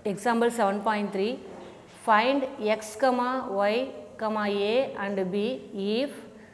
Example 7.3 Find x, comma y, comma a and b if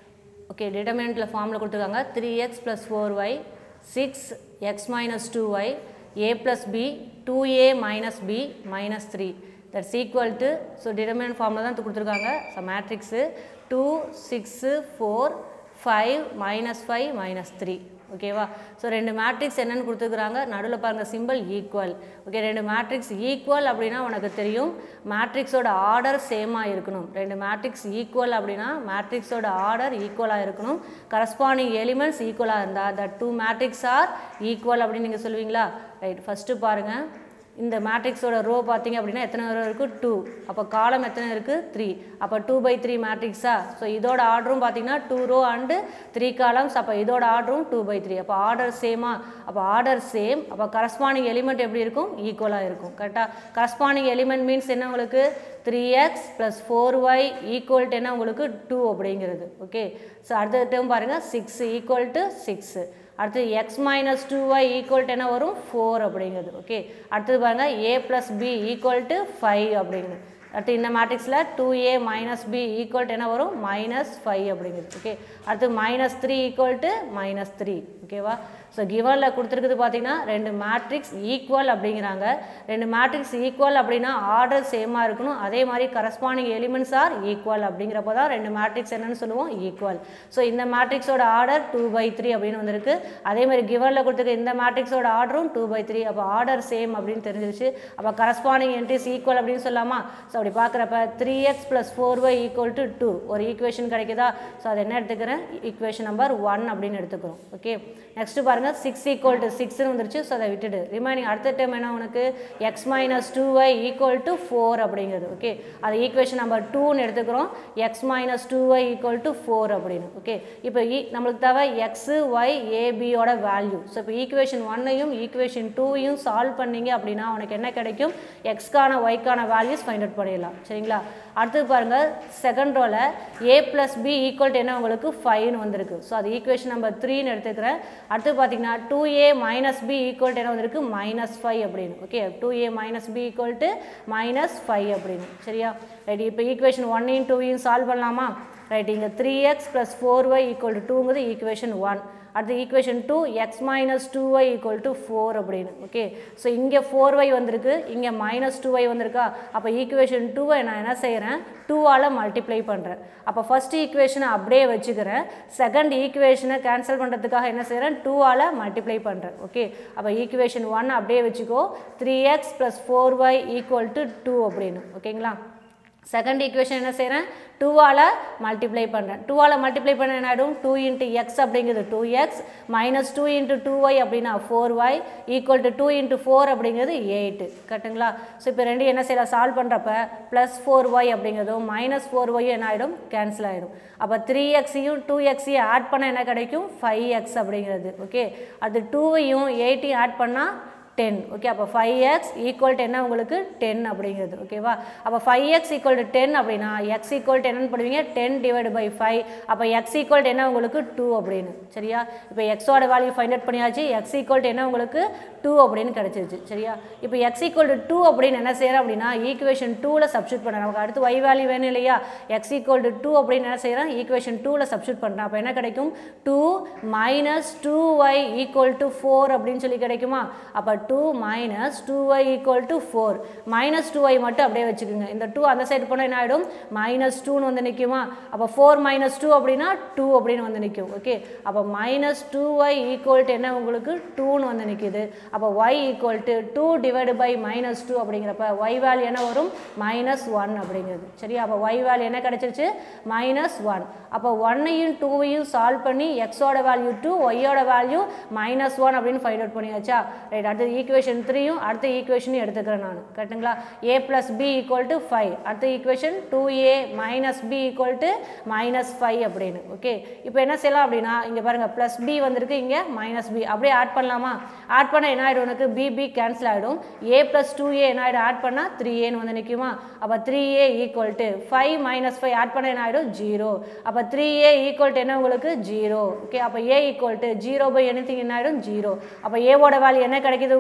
okay டிட்டர்மினண்ட்டில் ஃபார்மில் கொடுத்துருக்காங்க three x plus four y six x minus two y a plus b two a minus b minus three that's equal to so determinant ஃபார்மில் தான் கொடுத்துருக்காங்க so matrix two six four five minus five minus three ஓகேவா so ரெண்டு matrix என்னென்னு கொடுத்துருக்குறாங்க நடுவில் பாருங்கள் simple equal okay ரெண்டு மேட்ரிக்ஸ் ஈக்குவல் அப்படின்னா உனக்கு தெரியும் மேட்ரிக்ஸோட ஆர்டர் சேமாக இருக்கணும் ரெண்டு மேட்ரிக்ஸ் ஈக்குவல் அப்படின்னா மேட்ரிக்ஸோட ஆர்டர் ஈக்குவலாக இருக்கணும் கரஸ்பாண்டிங் எலிமெண்ட்ஸ் ஈக்குவலாக இருந்தால் the two matrix are equal அப்படின்னு நீங்கள் சொல்லுவீங்களா ரைட் ஃபஸ்ட்டு பாருங்கள் இந்த மேட்ரிக்ஸோட ரோ பார்த்தீங்க அப்படின்னா எத்தனை ரோ இருக்குது டூ அப்போ காலம் எத்தனை இருக்குது த்ரீ அப்போ டூ பை த்ரீ மேட்ரிக்ஸா ஸோ இதோட ஆர்டரும் பார்த்தீங்கன்னா two row and three columns அப்போ இதோட ஆர்டரும் டூ பை த்ரீ அப்போ ஆர்டர் சேமா அப்போ ஆர்டர் சேம் அப்போ கரஸ்பாண்டிங் எலிமெண்ட் எப்படி இருக்கும் ஈக்குவலாக இருக்கும் கரெக்டாக கரஸ்பாண்டிங் எலிமெண்ட் மீன்ஸ் என்ன உங்களுக்கு three x plus four y equal to என்ன உங்களுக்கு டூ அப்படிங்கிறது ஓகே ஸோ அடுத்த டேர்ம் பாருங்கள் சிக்ஸ் ஈக்குவல் டு சிக்ஸு அடுத்து x minus two y equal to என்ன வரும் ஃபோர் அப்படிங்கிறது ஓகே அடுத்தது பாருங்கள் a plus b equal to five அப்படிங்கிறது அடுத்து இந்த மேட்ரிக்ஸில் two a minus b equal to என்ன வரும் மைனஸ் ஃபைவ் அப்படிங்கிறது ஓகே அடுத்து minus three equal to minus three ஓகேவா ஸோ கிவனில் கொடுத்துருக்குது பார்த்தீங்கன்னா ரெண்டு மேட்ரிக்ஸ் ஈக்குவல் அப்படிங்கிறாங்க ரெண்டு மேட்ரிக்ஸ் ஈக்குவல் அப்படின்னா ஆர்டர் சேமாக இருக்கணும் அதே மாதிரி கரஸ்பாண்டிங் எலிமெண்ட்ஸ் ஆர் ஈக்குவல் அப்படிங்கிறப்போ தான் ரெண்டு மேட்ரிக்ஸ் என்னன்னு சொல்லுவோம் ஈக்குவல் ஸோ இந்த மேட்ரிக்ஸோட ஆர்டர் டூ பை த்ரீ அப்படின்னு வந்திருக்கு அதே மாதிரி கிவனில் கொடுத்துருக்க இந்த மேட்ரிக்ஸோட ஆர்டரும் டூ பை த்ரீ அப்போ ஆர்டர் சேம் அப்படின்னு தெரிஞ்சிருச்சு அப்போ கரஸ்பாண்டிங் என்ட்ரிஸ் ஈக்குவல் அப்படின்னு சொல்லாமா ஸோ அப்படி பார்க்குறப்ப three x plus four y equal to two ஒரு ஈக்குவேஷன் கிடைக்குதா ஸோ அதை என்ன எடுத்துக்கிறேன் ஈக்குவேஷன் நம்பர் ஒன் அப்படின்னு எடுத்துக்கிறோம் ஓகே நெக்ஸ்ட் பாருங்கள் சிக்ஸ் ஈக்குவல் டு சிக்ஸ்னு வந்துருச்சு ஸோ அதை விட்டுடு ரிமைனிங் அடுத்த டைம் என்ன உனக்கு x minus two y equal to four அப்படிங்கிறது ஓகே அது ஈக்குவேஷன் நம்பர் டூன்னு எடுத்துக்கிறோம் x minus two y equal to four அப்படின்னு ஓகே இப்போ ஈ நம்மளுக்கு தேவை எக்ஸு ஒய் ஏபியோட வேல்யூ ஸோ இப்போ ஈக்குவேஷன் ஒன்னையும் ஈக்குவேஷன் டூவையும் சால்வ் பண்ணீங்க அப்படின்னா உனக்கு என்ன கிடைக்கும் எக்ஸ்க்கான ஒய்க்கான வேல்யூஸ் ஃபைண்ட் அவுட் பண்ணிடலாம் சரிங்களா அடுத்தது பாருங்கள் செகண்ட் ரோவில் a plus b equal to என்ன உங்களுக்கு ஃபைவ்னு வந்திருக்கு ஸோ அது ஈக்குவேஷன் நம்பர் த்ரீன்னு எடுத்துக்கிறேன் அடுத்து பார்த்தீங்கன்னா two a minus b equal to என்ன வந்திருக்கு மைனஸ் ஃபைவ் அப்படின்னு okay two a minus b equal to minus five அப்படின்னு சரியா ரைட் இப்போ ஈக்குவேஷன் ஒன்னையும் டூவையும் சால்வ் பண்ணலாமா ரைட் இங்கே three x plus four y equal to டூங்கிறது ஈக்குவேஷன் ஒன் அடுத்து equation two x minus two y equal to four அப்படின்னு ஓகே ஸோ இங்கே ஃபோர் ஒய் வந்திருக்கு இங்கே மைனஸ் டூ ஒய் வந்திருக்கா அப்போ ஈக்குவேஷன் டூவை நான் என்ன செய்கிறேன் டூவால் மல்டிப்ளை பண்ணுறேன் அப்போ ஃபஸ்ட் ஈக்குவேஷனை அப்படியே வச்சுக்கிறேன் செகண்ட் ஈக்குவேஷனை கேன்சல் பண்ணுறதுக்காக என்ன செய்கிறேன் டூவால் மல்டிப்ளை பண்ணுறேன் ஓகே அப்போ ஈக்குவேஷன் ஒன் அப்படியே வச்சுக்கோ three x plus four y equal to two அப்படின்னு ஓகேங்களா செகண்ட் ஈக்குவேஷன் என்ன செய்கிறேன் டூவால் மல்டிப்ளை பண்ணுறேன் டூவால் மல்டிப்ளை பண்ண என்ன ஆகிடும் டூ இன்ட்டு எக்ஸ் அப்படிங்கிறது two x minus two into two y அப்படின்னா four y equal to two into four அப்படிங்கிறது எயிட்டு கரெக்டுங்களா ஸோ இப்போ ரெண்டு என்ன செய்யலாம் சால்வ் பண்ணுறப்ப ப்ளஸ் ஃபோர் ஒய் அப்படிங்கிறதும் மைனஸ் ஃபோர் ஒய்யும் என்ன ஆகிடும் கேன்சல் ஆகிடும் அப்போ த்ரீ எக்ஸையும் டூ எக்ஸையும் ஆட் பண்ண என்ன கிடைக்கும் ஃபைவ் எக்ஸ் அப்படிங்கிறது ஓகே அது டூவையும் எயிட்டையும் ஆட் பண்ணால் டென் ஓகே அப்போ ஃபைவ் எக்ஸ் ஈக்குவல் டு என்ன உங்களுக்கு டென் அப்படிங்கிறது ஓகேவா அப்போ five x equal to ten அப்படின்னா எக்ஸ் ஈக்குவல் டு என்னன்னு பண்ணுவீங்க டென் டிவைடு பை ஃபைவ் அப்போ எக்ஸ் ஈக்குவல் டு என்ன உங்களுக்கு டூ அப்படின்னு சரியா இப்போ எக்ஸோட வேல்யூ ஃபைண்ட் அவுட் பண்ணியாச்சு எக்ஸ் ஈக்குவல் டு என்ன உங்களுக்கு டூ அப்படின்னு கிடச்சிருச்சு சரியா இப்போ எக்ஸ் ஈக்குவல் டு டூ அப்படின்னு என்ன செய்கிறேன் அப்படின்னா ஈக்குவேஷன் டூவில் சப்ஸ்டியூட் பண்ணுறேன் நமக்கு அடுத்து ஒய் வேல்யூ வேணும் இல்லையா எக்ஸ் ஈக்குவல் டு டூ அப்படின்னு என்ன செய்கிறேன் ஈக்குவேஷன் டூவில் சப்ஸ்டியூட் பண்ணுறேன் அப்போ என்ன கிடைக்கும் two minus two y equal to four அப்படின்னு சொல்லி கிடைக்குமா அப்போ two minus two y equal to four minus two y மட்டும் அப்படியே வச்சுக்கோங்க இந்த டூ அந்த சைடு போனால் என்ன ஆகிடும் மைனஸ் டூன்னு வந்து நிற்குமா அப்போ ஃபோர் மைனஸ் டூ அப்படின்னா டூ அப்படின்னு வந்து நிற்கும் ஓகே அப்போ minus two y equal to என்ன உங்களுக்கு டூன்னு வந்து நிற்கிது அப்போ y equal to two divide by minus two அப்படிங்கிறப்ப ஒய் வேல்யூ என்ன வரும் மைனஸ் ஒன் அப்படிங்கிறது சரியா அப்போ ஒய் வேல்யூ என்ன கிடச்சிருச்சு மைனஸ் ஒன் அப்போ ஒன்னையும் டூவையும் சால்வ் பண்ணி எக்ஸோட வேல்யூ டூ ஒய்யோட வேல்யூ மைனஸ் ஒன் அப்படின்னு ஃபைண்ட் அவுட் பண்ணியாச்சா ரைட் அடுத்து ஈக்குவேஷன் த்ரீயும் அடுத்த ஈக்குவேஷனையும் எடுத்துக்கிறேன் நான் கரெக்டுங்களா a plus b equal to five அடுத்த equation two a minus b equal to minus five அப்படின்னு ஓகே இப்போ என்ன செய்யலாம் அப்படின்னா இங்கே பாருங்கள் ப்ளஸ் பி வந்திருக்கு இங்கே மைனஸ் பி அப்படியே ஆட் பண்ணலாமா ஆட் பண்ண என்ன ஆகிடும் உனக்கு பிபி கேன்சல் ஆகிடும் ஏ ப்ளஸ் டூ ஏ என்ன ஆகிடும் ஆட் பண்ணால் த்ரீ ஏன்னு வந்து நிற்குமா அப்போ three a equal to five minus five add பண்ண என்ன ஆகிடும் ஜீரோ அப்போ த்ரீ ஏ ஈக்குவல் டு என்ன உங்களுக்கு ஜீரோ ஓகே அப்போ a equal to zero by any என்ன ஆகிடும் ஜீரோ அப்போ ஏவோட வேல்யூ என்ன கிடைக்குது உங்களுக்கு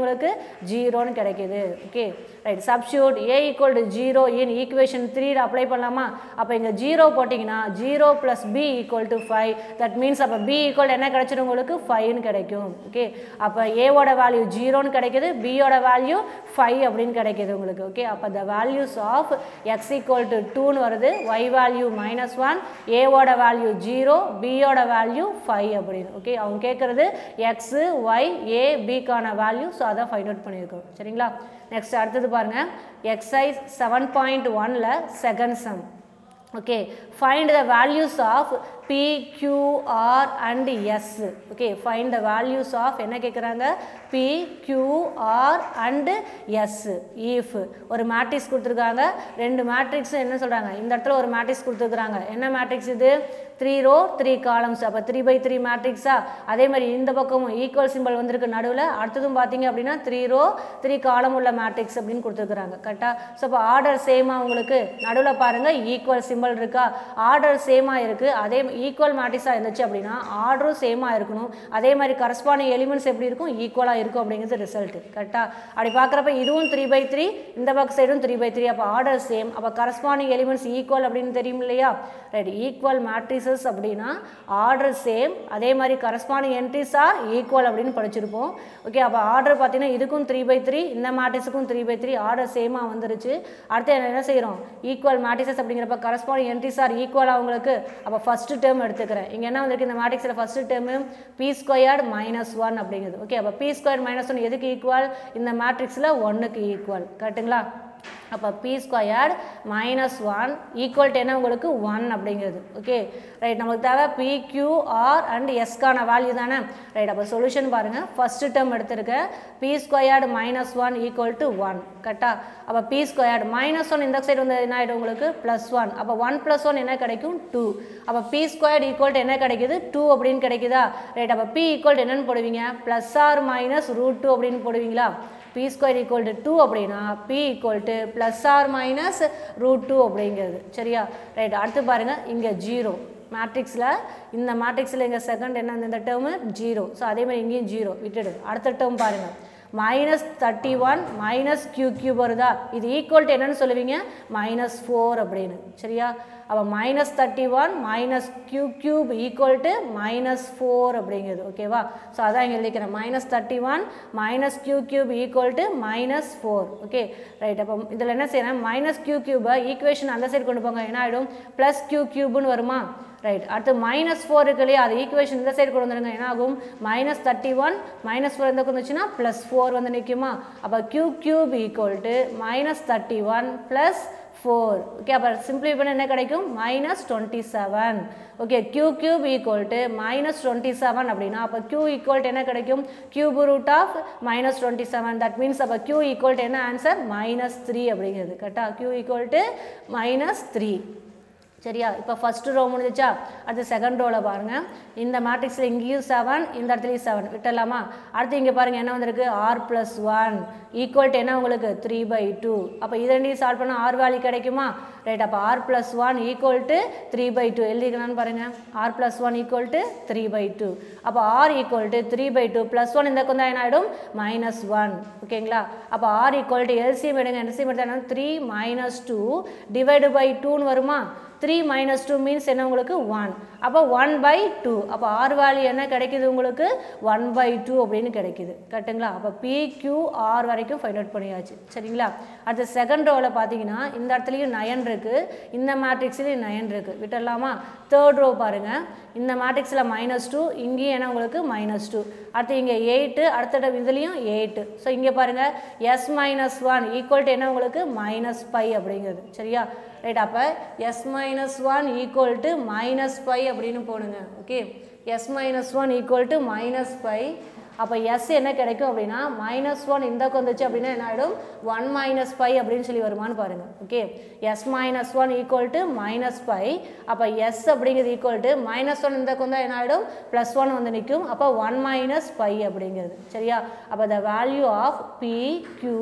உங்களுக்கு ஜீரோன்னு கிடைக்குது okay right substitute a equal to zero in equation த்ரீல அப்ளை பண்ணலாமா அப்போ இங்கே ஜீரோ போட்டிங்கன்னா zero plus b equal to five that means அப்போ பி ஈக்குவல் என்ன கிடைச்சிடும் உங்களுக்கு ஃபைவ்னு கிடைக்கும் ஓகே அப்போ ஏவோட வேல்யூ ஜீரோன்னு கிடைக்குது பியோட வேல்யூ ஃபைவ் அப்படின்னு கிடைக்குது உங்களுக்கு ஓகே அப்போ the values of x equal to டூன்னு வருது ஒய் வேல்யூ மைனஸ் ஒன் ஏவோட வேல்யூ ஜீரோ பியோட வேல்யூ ஃபைவ் அப்படின்னு ஓகே அவங்க கேட்குறது எக்ஸு ஒய் ஏ பிக்கான வேல்யூ ஸோ அதை ஃபைண்ட் அவுட் பண்ணியிருக்கோம் சரிங்களா நெக்ஸ்ட் அடுத்தது பாருங்கள் எக்ஸைஸ் செவன் பாயிண்ட் ஒனில் second sum okay find the values of p q r and s okay find the values of என்ன கேட்குறாங்க p q r and s if ஒரு matrix கொடுத்துருக்காங்க ரெண்டு மேட்ரிக்ஸ் என்ன சொல்கிறாங்க இந்த இடத்துல ஒரு மேட்ரிக்ஸ் கொடுத்துருக்குறாங்க என்ன மேட்ரிக்ஸ் இது த்ரீ ரோ த்ரீ காலம்ஸ் அப்போ த்ரீ பை த்ரீ மேட்ரிக்ஸா அதே மாதிரி இந்த பக்கமும் ஈக்குவல் சிம்பிள் வந்திருக்கு நடுவில் அடுத்ததும் பார்த்தீங்க அப்படின்னா த்ரீ ரோ த்ரீ காலம் உள்ள மேட்ரிக்ஸ் அப்படின்னு கொடுத்துருக்குறாங்க கரெக்டாக ஸோ அப்போ ஆர்டர் சேமாக உங்களுக்கு நடுவில் பாருங்கள் ஈக்குவல் சிம்பிள் இருக்கா ஆர்டர் சேமாக இருக்குது அதே ஈக்குவல் மேட்ரிக்ஸாக இருந்துச்சு அப்படின்னா ஆர்டரும் சேமாக இருக்கணும் அதே மாதிரி கரஸ்பாண்டிங் எலிமெண்ட்ஸ் எப்படி இருக்கும் ஈக்குவலாக இருக்கும் அப்படிங்கிறது ரிசல்ட் கரெக்டாக அப்படி பார்க்குறப்ப இதுவும் த்ரீ பை த்ரீ இந்த பக்க சைடும் த்ரீ பை த்ரீ அப்போ ஆர்டர் சேம் அப்போ கரஸ்பாண்டிங் எலிமெண்ட்ஸ் ஈக்குவல் அப்படின்னு தெரியும் இல்லையா ரைட் ஈக்குவல் மேட்ரிசஸ் அப்படின்னா ஆர்டர் சேம் அதே மாதிரி கரஸ்பாண்டிங் என்ட்ரிஸ் ஆர் ஈக்குவல் அப்படின்னு படிச்சிருப்போம் ஓகே அப்போ ஆர்டர் பார்த்தீங்கன்னா இதுக்கும் த்ரீ பை த்ரீ இந்த மேட்ரிஸுக்கும் த்ரீ பை த்ரீ ஆர்டர் சேமாக வந்துருச்சு அடுத்து என்ன செய்கிறோம் ஈக்குவல் மேட்ரிசஸ் அப்படிங்கிறப்ப கரஸ்பாண்டிங் என்ட்ரிஸ் ஆர் ஈக்குவலாக உங்களுக்கு அப்போ ஃபஸ்ட்டு டேர்ம் எடுத்துக்கிறேன் இங்கே என்ன வந்திருக்கு இந்த மேட்ரிக்ஸில் first term p squared minus one அப்படிங்கிறது ஓகே அப்போ பி ஸ்கொயர் மைனஸ் ஒன் எதுக்கு ஈக்குவல் இந்த மேட்ரிக்ஸில் ஒன்றுக்கு ஈக்குவல் கரெக்டுங்களா அப்போ p squared minus one equal to என்ன உங்களுக்கு ஒன் அப்படிங்கிறது ஓகே ரைட் நமக்கு தேவை பி கியூ ஆர் அண்ட் எஸ்க்கான வேல்யூ தானே ரைட் அப்போ சொல்யூஷன் பாருங்கள் ஃபஸ்ட்டு டேர்ம் எடுத்திருக்கேன் p squared minus one equal to one கரெக்டா அப்போ பி ஸ்கொயர்டு மைனஸ் ஒன் இந்த சைடு வந்து என்ன ஆகிடும் உங்களுக்கு ப்ளஸ் ஒன் அப்போ ஒன் ப்ளஸ் ஒன் என்ன கிடைக்கும் டூ அப்போ பி ஸ்கொயர்டு ஈக்குவல் டு என்ன கிடைக்குது டூ அப்படின்னு கிடைக்குதா ரைட் அப்போ பி ஈக்குவல் டு என்னன்னு போடுவீங்க plus or minus root two அப்படின்னு போடுவீங்களா p square equal to two அப்படின்னா p equal to plus or minus root two அப்படிங்கிறது சரியா ரைட் அடுத்து பாருங்கள் இங்கே ஜீரோ மேட்ரிக்ஸில் இந்த மேட்ரிக்ஸில் இங்கே செகண்ட் என்ன இந்த டேர்மு ஜீரோ ஸோ அதே மாதிரி இங்கேயும் ஜீரோ விட்டுடு அடுத்த டேர்ம் பாருங்கள் minus thirty one minus q cube வருதா இது ஈக்குவல் டு என்னன்னு சொல்லுவீங்க மைனஸ் ஃபோர் அப்படின்னு சரியா அப்போ minus thirty one minus q cube equal to minus four அப்படிங்கிறது ஓகேவா ஸோ அதான் இங்கே எழுதிக்கிறேன் minus thirty one minus q cube equal to minus four okay right அப்போ இதில் என்ன செய்யணும் மைனஸ் கியூ கியூபை ஈக்குவேஷன் அந்த சைடு கொண்டு போங்க என்ன ஆகிடும் ப்ளஸ் கியூ கியூப்னு வருமா ரைட் அடுத்து மைனஸ் ஃபோர் இருக்கு இல்லையா அது ஈக்குவேஷன் இந்த சைடு கொண்டு வந்துருங்க என்ன ஆகும் minus thirty one minus four இந்த வந்துச்சுன்னா ப்ளஸ் ஃபோர் வந்து நிற்குமா அப்போ q cube equal to minus thirty one plus four okay அப்போ சிம்பிளி பண்ண என்ன கிடைக்கும் minus twenty seven okay q cube equal to minus twenty seven அப்படின்னா அப்போ கியூ ஈக்குவல் டு என்ன கிடைக்கும் cube root of minus twenty seven that means அப்போ q equal to என்ன ஆன்சர் மைனஸ் த்ரீ அப்படிங்கிறது கரெக்டாக q equal to minus three சரியா இப்போ ஃபஸ்ட்டு ரோ முடிஞ்சிச்சா அடுத்து செகண்ட் ரோவில் பாருங்கள் இந்த மேட்ரிக்ஸில் இங்கேயும் செவன் இந்த இடத்துலையும் செவன் விட்டுடலாமா அடுத்து இங்கே பாருங்கள் என்ன வந்திருக்கு r plus one equal to என்ன உங்களுக்கு த்ரீ பை டூ அப்போ இது ரெண்டையும் சால்வ் பண்ணால் ஆர் வேல்யூ கிடைக்குமா ரைட் அப்போ r plus one equal to three by two எழுதிக்கலாம்னு பாருங்கள் r plus one equal to three by two அப்போ r equal to three by two plus one இந்த கொஞ்சம் என்ன ஆகிடும் மைனஸ் ஒன் ஓகேங்களா அப்போ ஆர் ஈக்குவல் டு எல்சிஎம் எடுங்க எல்சிஎம் எடுத்தா three minus two divide by டூன்னு வருமா த்ரீ மைனஸ் டூ மீன்ஸ் என்ன உங்களுக்கு ஒன் அப்போ ஒன் பை டூ அப்போ ஆர் வேல்யூ என்ன கிடைக்குது உங்களுக்கு ஒன் பை டூ அப்படின்னு கிடைக்குது கரெக்டுங்களா அப்போ பி கியூ ஆர் வரைக்கும் ஃபைண்ட் அவுட் பண்ணியாச்சு சரிங்களா அடுத்த செகண்ட் ரோவில் பார்த்தீங்கன்னா இந்த இடத்துலையும் நயன் இருக்குது இந்த மேட்ரிக்ஸ்லேயும் நயன் இருக்குது விட்டுடலாமா தேர்ட் ரோ பாருங்கள் இந்த மேட்ரிக்ஸில் மைனஸ் டூ இங்கேயும் என்ன உங்களுக்கு மைனஸ் டூ அடுத்து இங்கே எயிட்டு அடுத்த இதுலேயும் எயிட்டு ஸோ இங்கே பாருங்கள் s minus one equal to என்ன உங்களுக்கு மைனஸ் ஃபைவ் அப்படிங்கிறது சரியா ரைட் அப்போ s minus one equal to minus five அப்படின்னு போடுங்க okay s minus one equal to minus five அப்போ எஸ் என்ன கிடைக்கும் அப்படின்னா மைனஸ் ஒன் இந்த வந்துச்சு அப்படின்னா என்ன ஆகிடும் ஒன் மைனஸ் ஃபைவ் அப்படின்னு சொல்லி வருமானு பாருங்கள் okay s minus one equal to minus five அப்போ எஸ் அப்படிங்கிறது ஈக்குவல் டு மைனஸ் ஒன் இந்த கொண்டா என்ன ஆகிடும் ப்ளஸ் ஒன் வந்து நிற்கும் அப்போ ஒன் மைனஸ் ஃபைவ் அப்படிங்கிறது சரியா அப்போ the value of p q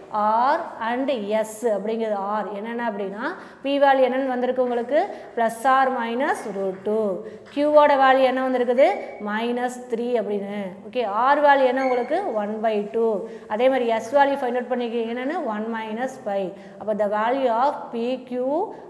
r and s அப்படிங்கிறது ஆர் என்னென்ன அப்படின்னா பி வேல்யூ என்னென்னு வந்திருக்கு உங்களுக்கு plus or minus root two கியூவோட வேல்யூ என்ன வந்திருக்குது மைனஸ் த்ரீ அப்படின்னு ஓகே ஆர் வேல்யூ என்ன உங்களுக்கு ஒன் பை டூ அதே மாதிரி எஸ் வேல்யூ ஃபைண்ட் அவுட் பண்ணிக்கிறீங்க என்னென்னு ஒன் மைனஸ் ஃபைவ் அப்போ the value of p q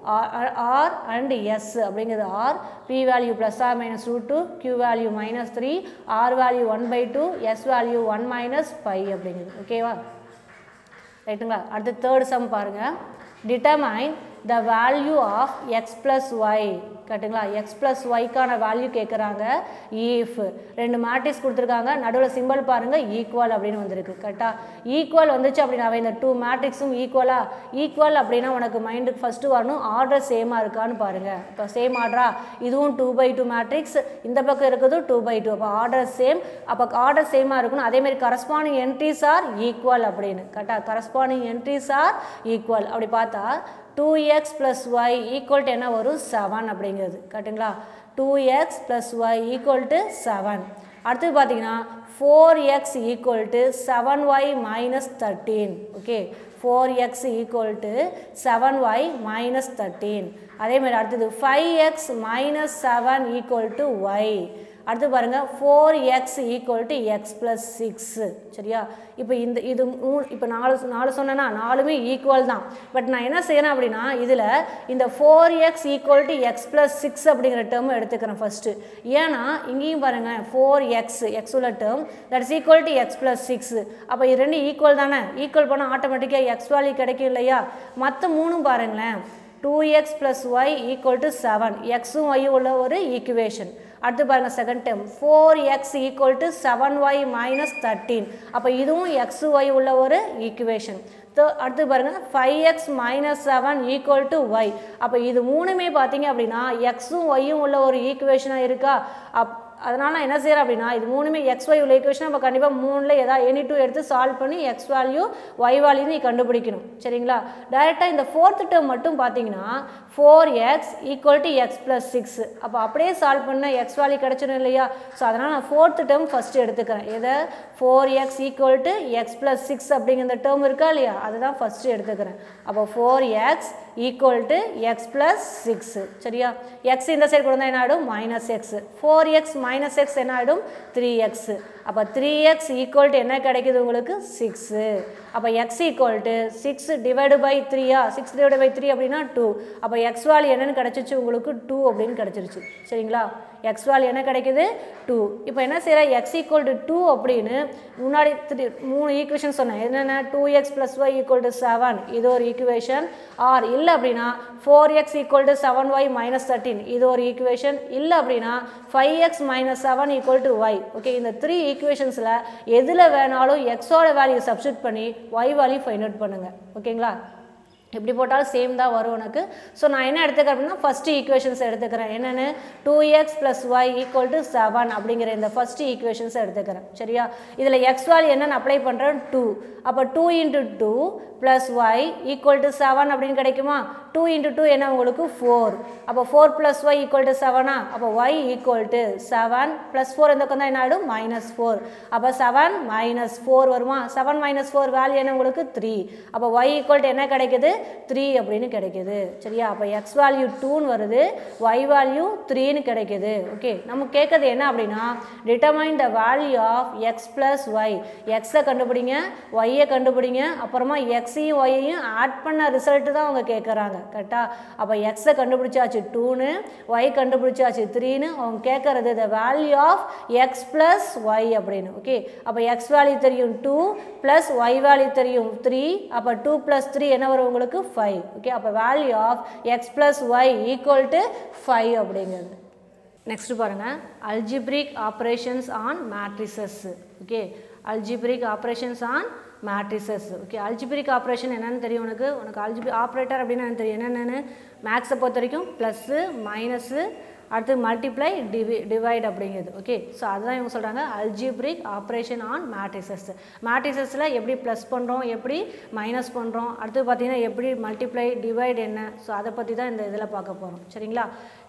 r and s அப்படிங்கிறது are p value plus or minus root two q value minus three r value one by two s value one minus five அப்படிங்கிறது ஓகேவா ரைட்டுங்களா அடுத்து third sum பாருங்கள் determine the value of x plus y கரெக்டுங்களா x plus ஒய்க்கான value கேட்குறாங்க if ரெண்டு matrix கொடுத்துருக்காங்க நடுவில் சிம்பிள் பாருங்கள் ஈக்குவல் அப்படின்னு வந்திருக்கு கரெக்டாக ஈக்குவல் வந்துச்சு அப்படின்னாவே இந்த டூ மேட்ரிக்ஸும் ஈக்குவலாக ஈக்குவல் அப்படின்னா உனக்கு மைண்டுக்கு ஃபஸ்ட்டு வரணும் ஆர்டர் சேமாக இருக்கான்னு பாருங்கள் இப்போ சேம் ஆர்டரா இதுவும் டூ பை டூ மேட்ரிக்ஸ் இந்த பக்கம் இருக்குது டூ பை டூ அப்போ ஆர்டர் சேம் அப்போ ஆர்டர் சேமாக இருக்கணும் அதேமாதிரி கரஸ்பாண்டிங் என்ட்ரிஸ் ஆர் ஈக்குவல் அப்படின்னு கரெக்டாக கரஸ்பாண்டிங் என்ட்ரிஸ் ஆர் ஈக்குவல் அப்படி பார்த்தா two x plus y equal to என்ன வரும் செவன் அப்படிங்கிறது கரெக்டுங்களா two x plus y equal to seven அடுத்தது பார்த்தீங்கன்னா four x equal to seven y minus thirteen okay four x equal to seven y minus thirteen அதேமாதிரி அடுத்தது five x minus seven equal to y அடுத்து பாருங்கள் four x equal to x plus six சரியா இப்போ இந்த இது மூ இப்போ நாலு நாலு சொன்னேன்னா நாலுமே ஈக்குவல் தான் பட் நான் என்ன செய்கிறேன் அப்படின்னா இதில் இந்த four x equal to x plus six அப்படிங்கிற டேர்ம் எடுத்துக்கிறேன் ஃபஸ்ட்டு ஏன்னா இங்கேயும் பாருங்கள் ஃபோர் எக்ஸ் எக்ஸ் உள்ள term that is equal to x plus six அப்போ இது ரெண்டு ஈக்குவல் தானே ஈக்குவல் பண்ணால் ஆட்டோமேட்டிக்காக எக்ஸ் வேல்யூ கிடைக்கும் இல்லையா மற்ற மூணும் பாருங்களேன் two x plus y equal to seven எக்ஸும் ஒய்யும் உள்ள ஒரு ஈக்குவேஷன் அடுத்து பாருங்கள் second time four x equal to seven y minus thirteen அப்போ இதுவும் எக்ஸ் ஒய் உள்ள ஒரு ஈக்குவேஷன் அடுத்து பாருங்கள் five x minus seven equal to y அப்போ இது மூணுமே பார்த்தீங்க அப்படின்னா எக்ஸும் ஒய்யும் உள்ள ஒரு ஈக்குவேஷனாக இருக்கா அப் அதனால் நான் என்ன செய்கிறேன் அப்படின்னா இது மூணுமே எக்ஸ் ஒய் உள்ள ஈக்குவேஷன் நம்ம கண்டிப்பாக மூணில் ஏதாவது எனி டூ எடுத்து சால்வ் பண்ணி எக்ஸ் வேல்யூ ஒய் வேல்யூ நீ கண்டுபிடிக்கணும் சரிங்களா டைரெக்டாக இந்த ஃபோர்த் டேர்ம் மட்டும் பார்த்தீங்கன்னா four x equal to x plus six அப்போ அப்படியே சால்வ் பண்ண எக்ஸ் வேல்யூ கிடச்சிடும் இல்லையா ஸோ அதனால் நான் ஃபோர்த் டேர்ம் ஃபஸ்ட்டு எடுத்துக்கிறேன் எதை four x equal to x plus six அப்படிங்கிற டேர்ம் இருக்கா இல்லையா அதுதான் ஃபஸ்ட்டு எடுத்துக்கிறேன் அப்போ four x equal to x plus six சரியா எக்ஸ் இந்த சைடு கொடுத்தா என்ன ஆகிடும் minus x four x minus x என்ன ஆகிடும் த்ரீ எக்ஸு அப்போ த்ரீ எக்ஸ் ஈக்குவல் டு என்ன கிடைக்குது உங்களுக்கு சிக்ஸு அப்போ x equal to six divide by த்ரீயா சிக்ஸ் டிவைடு பை த்ரீ அப்படின்னா டூ அப்போ எக்ஸ் வேல்யூ என்னென்னு கிடச்சிச்சு உங்களுக்கு டூ அப்படின்னு கிடச்சிருச்சு சரிங்களா எக்ஸ் வேல்யூ என்ன கிடைக்குது டூ இப்போ என்ன செய்கிற எக்ஸ் ஈக்குவல் டு டூ அப்படின்னு முன்னாடி த்ரீ மூணு ஈக்குவேஷன் சொன்னேன் என்னென்ன two x plus y equal to seven இது ஒரு ஈக்குவேஷன் ஆர் இல்லை அப்படின்னா four x equal to seven y minus thirteen இது ஒரு ஈக்குவேஷன் இல்லை அப்படின்னா five x minus seven equal to y okay இந்த த்ரீ ஈக்குவேஷன்ஸில் எதில் வேணாலும் எக்ஸோட வேல்யூ சப்ஸ்டியூட் பண்ணி ஒய் வேல்யூ ஃபைண்ட் அவுட் பண்ணுங்கள் ஓகேங்களா எப்படி போட்டாலும் சேம் தான் வரும் உனக்கு ஸோ நான் என்ன எடுத்துக்கிறேன் அப்படின்னா ஃபஸ்ட்டு ஈக்குவேஷன்ஸ் எடுத்துக்கிறேன் என்னென்னு two x plus y equal to seven அப்படிங்கிற இந்த ஃபஸ்ட்டு ஈக்குவேஷன்ஸ் எடுத்துக்கிறேன் சரியா இதில் எக்ஸ் வேல்யூ என்னென்னு அப்ளை பண்ணுறேன் டூ அப்போ two into two plus y equal to seven அப்படின்னு கிடைக்குமா டூ இன்ட்டு டூ என்ன உங்களுக்கு ஃபோர் அப்போ four plus y equal to செவனா அப்போ y equal to seven plus four இந்த பக்கம் தான் என்ன ஆகிடும் மைனஸ் ஃபோர் அப்போ செவன் மைனஸ் ஃபோர் வருமா செவன் மைனஸ் ஃபோர் வேல்யூ என்ன உங்களுக்கு த்ரீ அப்போ ஒய் ஈக்குவல் டு என்ன கிடைக்குது த்ரீ அப்படின்னு கிடைக்குது சரியா அப்போ எக்ஸ் வேல்யூ டூன்னு வருது ஒய் வேல்யூ த்ரீன்னு கிடைக்குது ஓகே நம்ம கேட்குறது என்ன அப்படின்னா determine the value of x plus y எக்ஸை கண்டுபிடிங்க ஒய்யை கண்டுபிடிங்க அப்புறமா எக்ஸையும் ஒய்யையும் ஆட் பண்ண ரிசல்ட்டு தான் அவங்க கேட்குறாங்க கரெக்டாக அப்போ எக்ஸை கண்டுபிடிச்சாச்சு டூன்னு ஒய் கண்டுபிடிச்சாச்சு த்ரீன்னு அவங்க கேட்குறது the value of x plus y அப்படின்னு ஓகே அப்போ எக்ஸ் வேல்யூ தெரியும் டூ ப்ளஸ் ஒய் வேல்யூ தெரியும் த்ரீ அப்போ டூ ப்ளஸ் த்ரீ என்ன வரும் உங்களுக்கு ஃபைவ் ஓகே அப்போ value of x plus y equal to five அப்படிங்கிறது நெக்ஸ்ட் பாருங்கள் algebraic operations on matrices okay algebraic operations on matrices okay algebraic operation என்னென்னு தெரியும் உனக்கு உனக்கு அல்ஜிபி ஆப்ரேட்டர் அப்படின்னு எனக்கு தெரியும் என்னென்னு மேக்ஸை பொறுத்த வரைக்கும் ப்ளஸ்ஸு மைனஸு அடுத்து மல்டிப்ளை டிவி டிவைட் அப்படிங்கிறது ஓகே ஸோ அதுதான் இவங்க சொல்கிறாங்க அல்ஜிப்ரிக் ஆப்ரேஷன் ஆன் மேட்ரிசஸ் மேட்ரிசஸில் எப்படி ப்ளஸ் பண்ணுறோம் எப்படி மைனஸ் பண்ணுறோம் அடுத்து பார்த்தீங்கன்னா எப்படி மல்டிப்ளை டிவைட் என்ன ஸோ அதை பற்றி தான் இந்த இதில் பார்க்க போகிறோம் சரிங்களா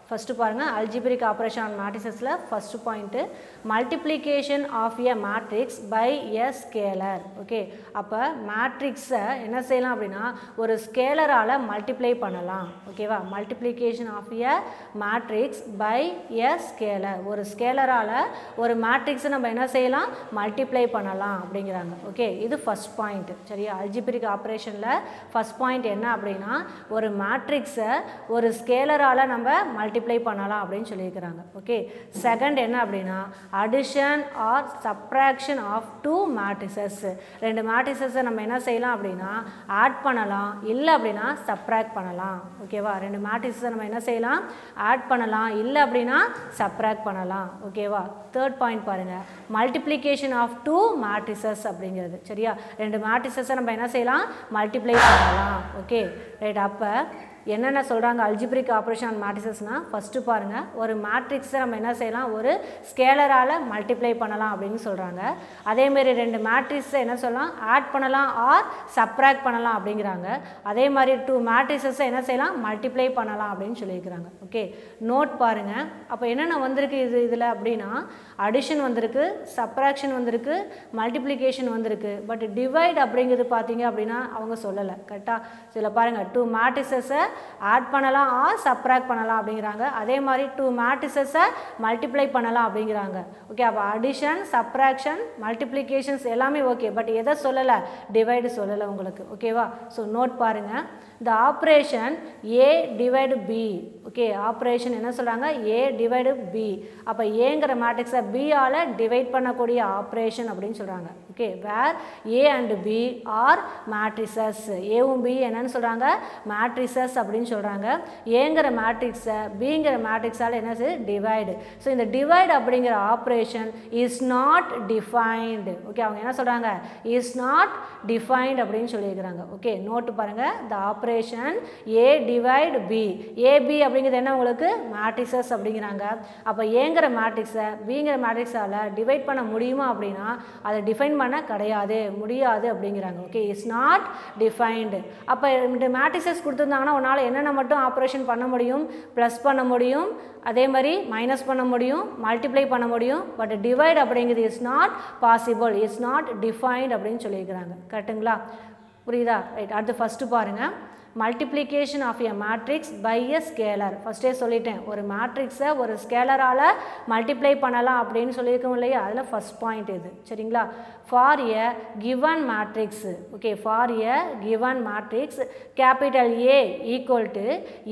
ஃபஸ்ட்டு பாருங்கள் அல்ஜிபிரிக் ஆப்ரேஷன் ஆன் மேட்ரிசஸில் first point multiplication of a matrix by a scalar okay அப்போ மேட்ரிக்ஸை என்ன செய்யலாம் அப்படின்னா ஒரு ஸ்கேலரால் மல்டிப்ளை பண்ணலாம் ஓகேவா multiplication of a matrix by a scalar ஒரு ஸ்கேலரால் ஒரு மேட்ரிக்ஸை நம்ம என்ன செய்யலாம் மல்டிப்ளை பண்ணலாம் அப்படிங்கிறாங்க ஓகே இது ஃபஸ்ட் பாயிண்ட் சரியா அல்ஜிபிரிக் ஆப்ரேஷனில் ஃபஸ்ட் பாயிண்ட் என்ன அப்படின்னா ஒரு மேட்ரிக்ஸை ஒரு ஸ்கேலரால் நம்ம மல்டிப்ளை பண்ணலாம் அப்படின்னு சொல்லியிருக்கிறாங்க ஓகே செகண்ட் என்ன அப்படின்னா addition or subtraction of two matrices ரெண்டு மேட்ரிசஸை நம்ம என்ன செய்யலாம் அப்படின்னா ஆட் பண்ணலாம் இல்லை அப்படின்னா சப்ராக்ட் பண்ணலாம் ஓகேவா ரெண்டு மேட்ரிசஸை நம்ம என்ன செய்யலாம் ஆட் பண்ணலாம் இல்லை அப்படின்னா சப்ராக்ட் பண்ணலாம் ஓகேவா தேர்ட் பாயிண்ட் பாருங்கள் மல்டிப்ளிகேஷன் ஆஃப் டூ மேட்ரிசஸ் அப்படிங்கிறது சரியா ரெண்டு மேட்ரிசஸை நம்ம என்ன செய்யலாம் மல்டிப்ளை பண்ணலாம் ஓகே ரைட் அப்போ என்னென்ன சொல்கிறாங்க அல்ஜிப்ரிக் ஆப்ரேஷன் மேட்ரிசஸ்னால் ஃபஸ்ட்டு பாருங்கள் ஒரு மேட்ரிக்ஸை நம்ம என்ன செய்யலாம் ஒரு ஸ்கேலரால் மல்டிப்ளை பண்ணலாம் அப்படின்னு சொல்கிறாங்க அதேமாரி ரெண்டு மேட்ரிக்ஸை என்ன சொல்லலாம் ஆட் பண்ணலாம் ஆர் சப்ராக்ட் பண்ணலாம் அப்படிங்கிறாங்க அதே மாதிரி டூ மேட்ரிக்ஸஸை என்ன செய்யலாம் மல்டிப்ளை பண்ணலாம் அப்படின்னு சொல்லியிருக்கிறாங்க ஓகே நோட் பாருங்கள் அப்போ என்னென்ன வந்திருக்கு இது இதில் அப்படின்னா அடிஷன் வந்திருக்கு சப்ராக்ஷன் வந்திருக்கு மல்டிப்ளிகேஷன் வந்திருக்கு பட் டிவைட் அப்படிங்கிறது பார்த்தீங்க அப்படின்னா அவங்க சொல்லலை கரெக்டாக இதில் பாருங்கள் டூ மேட்ரிசஸை ஆட் பண்ணலாம் ஆர் சப்ராக்ட் பண்ணலாம் அப்படிங்கிறாங்க அதே மாதிரி டூ மேட்ரிசஸை மல்டிப்ளை பண்ணலாம் அப்படிங்கிறாங்க ஓகே அப்போ அடிஷன் சப்ராக்ஷன் மல்டிப்ளிகேஷன்ஸ் எல்லாமே ஓகே பட் எதை சொல்லலை டிவைடு சொல்லலை உங்களுக்கு ஓகேவா ஸோ நோட் பாருங்கள் இந்த operation A divide B okay operation என்ன சொல்கிறாங்க ஏ டிவைடு பி அப்போ ஏங்கிற மேட்ரிக்ஸை பியால் டிவைட் பண்ணக்கூடிய ஆப்ரேஷன் அப்படின்னு சொல்கிறாங்க okay where A and B are matrices ஏவும் பி என்னன்னு சொல்கிறாங்க மேட்ரிசஸ் அப்படின்னு சொல்கிறாங்க ஏங்கிற மேட்ரிக்ஸை பிங்கிற மேட்ரிக்ஸால் என்ன செய்யுது டிவைடு ஸோ இந்த டிவைட் அப்படிங்கிற operation is not defined okay அவங்க என்ன சொல்கிறாங்க இஸ் நாட் டிஃபைன்டு அப்படின்னு சொல்லியிருக்கிறாங்க ஓகே நோட்டு பாருங்கள் the operation A divide B AB அப்படிங்கிறது என்ன உங்களுக்கு மேட்ரிசஸ் அப்படிங்கிறாங்க அப்போ ஏங்கிற மேட்ரிக்ஸை பிங்கிற மேட்ரிக்ஸால் டிவைட் பண்ண முடியுமா அப்படின்னா அதை டிஃபைன் பண்ண கிடையாது முடியாது அப்படிங்கிறாங்க ஓகே இஸ் நாட் டிஃபைன்டு அப்போ இந்த மேட்ரிசஸ் கொடுத்துருந்தாங்கன்னா உன்னால் என்னென்ன மட்டும் ஆப்ரேஷன் பண்ண முடியும் ப்ளஸ் பண்ண முடியும் அதே மாதிரி மைனஸ் பண்ண முடியும் மல்டிப்ளை பண்ண முடியும் பட் டிவைட் அப்படிங்கிறது is not possible is not defined அப்படின்னு சொல்லியிருக்கிறாங்க கரெக்டுங்களா புரியுதா ரைட் அடுத்து ஃபஸ்ட்டு பாருங்கள் multiplication of a matrix by a scalar ஃபஸ்ட்டே சொல்லிட்டேன் ஒரு மேட்ரிக்ஸை ஒரு ஸ்கேலரால் மல்டிப்ளை பண்ணலாம் அப்படின்னு சொல்லியிருக்கோம் இல்லையா அதில் ஃபஸ்ட் பாயிண்ட் இது சரிங்களா for a given matrix okay for a given matrix capital A equal to